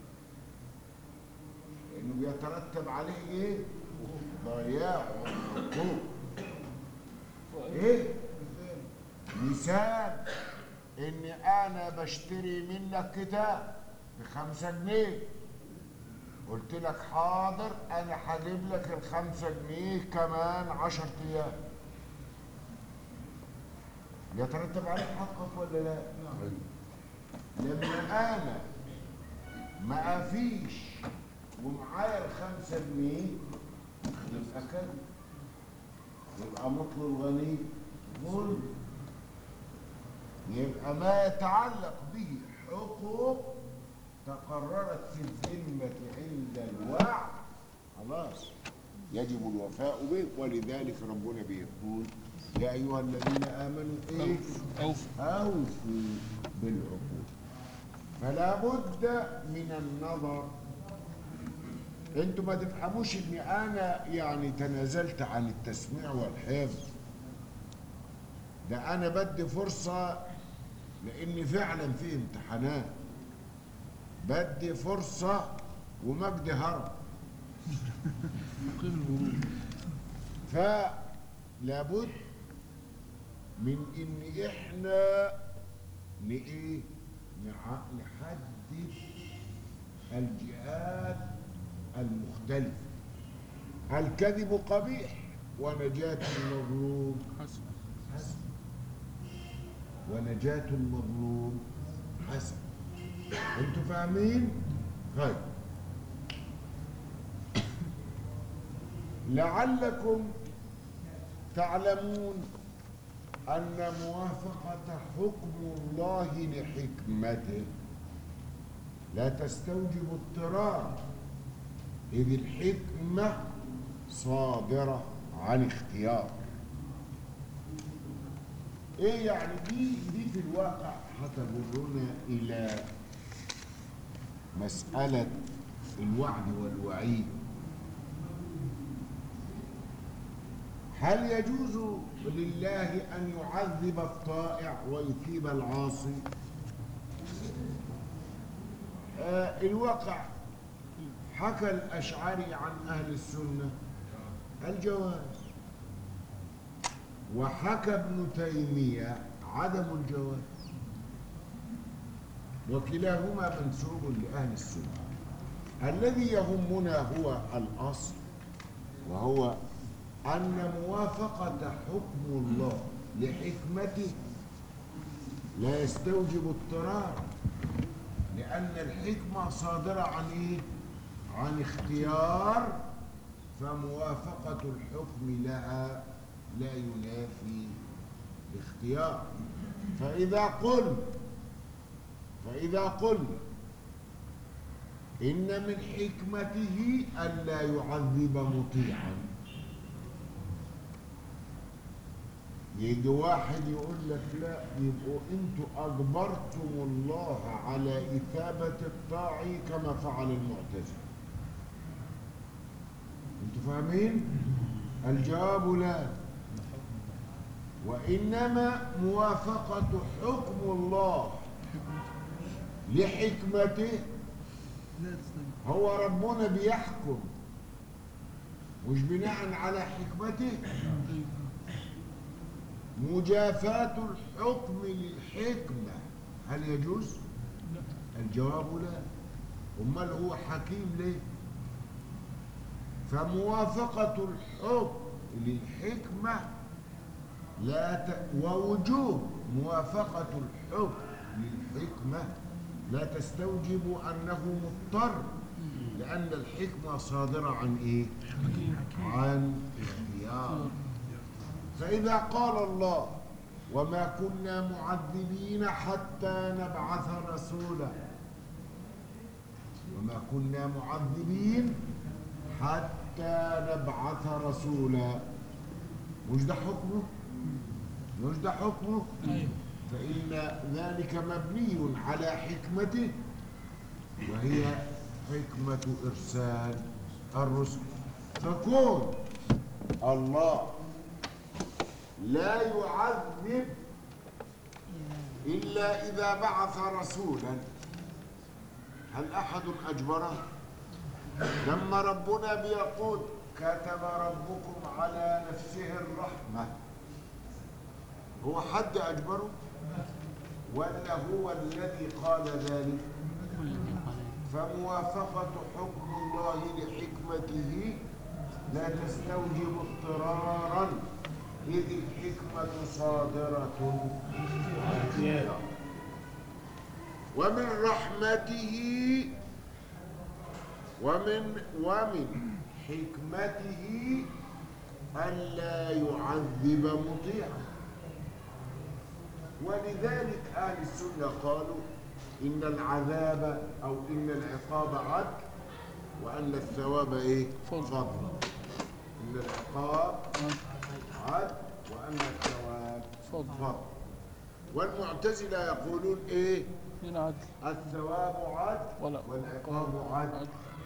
لانه بيترتب عليه ايه ضياع حقوق ايه مثال اني انا بشتري منك كتاب بخمسة جنيه قلت لك حاضر انا هجيب لك الخمسة جنيه كمان عشر ايام يترتب عليه حقك ولا لا لما انا ما افيش ومعايا الخمسة جنيه يبقى كده يبقى مطل الغني ظلم يبقى ما يتعلق به حقوق تقررت في الذمة عند الوعد خلاص يجب الوفاء به ولذلك ربنا بيقول يا أيها الذين آمنوا إيه أوفوا أوفوا بالعقود فلا بد من النظر انتوا ما تفهموش اني انا يعني تنازلت عن التسميع والحفظ ده انا بدي فرصة لاني فعلا في امتحانات بدي فرصة ومجدي هرب مقيم الورود فلابد من ان احنا ن- ايه نع- نحدد الجهات المختلفة الكذب قبيح ونجاة المظلوم حسن حسن ونجاة المظلوم حسن انتوا فاهمين؟ طيب لعلكم تعلمون أن موافقة حكم الله لحكمته لا تستوجب اضطرار إذ الحكمة صادرة عن اختيار ايه يعني دي دي في الواقع هتجرنا الى مسألة الوعد والوعيد هل يجوز لله أن يعذب الطائع ويثيب العاصي آه الواقع حكى الأشعري عن أهل السنة الجواز وحكى ابن تيمية عدم الجواز وكلاهما منسوب لأهل السنة الذي يهمنا هو الأصل وهو أن موافقة حكم الله لحكمته لا يستوجب اضطرار لأن الحكمة صادرة عن إيه؟ عن اختيار فموافقة الحكم لها لا ينافي الاختيار فإذا قل فإذا قل إن من حكمته ألا يعذب مطيعا يجي واحد يقول لك لا يبقوا انتوا اجبرتم الله على اثابه الطاعي كما فعل المعتزله انتوا فاهمين الجواب لا وانما موافقه حكم الله لحكمته لا تستوي هو ربنا بيحكم مش بناء على حكمته مجافاة الحكم للحكمة هل يجوز؟ الجواب لا أمال هو حكيم ليه؟ فموافقة الحكم للحكمة لا ت... ووجوب موافقة الحكم للحكمة لا تستوجب أنه مضطر لأن الحكمة صادرة عن إيه؟ عن اختيار فإذا قال الله وما كنا معذبين حتى نبعث رسولا وما كنا معذبين حتى نبعث رسولا مش ده حكمه مش ده حكمه ايوه فإن ذلك مبني على حكمته وهي حكمة إرسال الرسل فكون الله لا يعذب إلا إذا بعث رسولا هل أحد أجبره؟ لما ربنا بيقول كتب ربكم على نفسه الرحمة هو حد أجبره؟ ولا هو الذي قال ذلك؟ فموافقة حكم الله لحكمته لا تستوجب اضطرارا إذ الحكمة صادرة عن اختيار. ومن رحمته ومن ومن حكمته ألا يعذب مطيعا ولذلك أهل السنة قالوا إن العذاب أو إن العقاب عدل وأن الثواب إيه؟ فضل. فضل إن العقاب عدل وأن الثواب فضل. فضل والمعتزلة يقولون إيه؟ من عدل الثواب عدل ولا والعقاب عدل عدل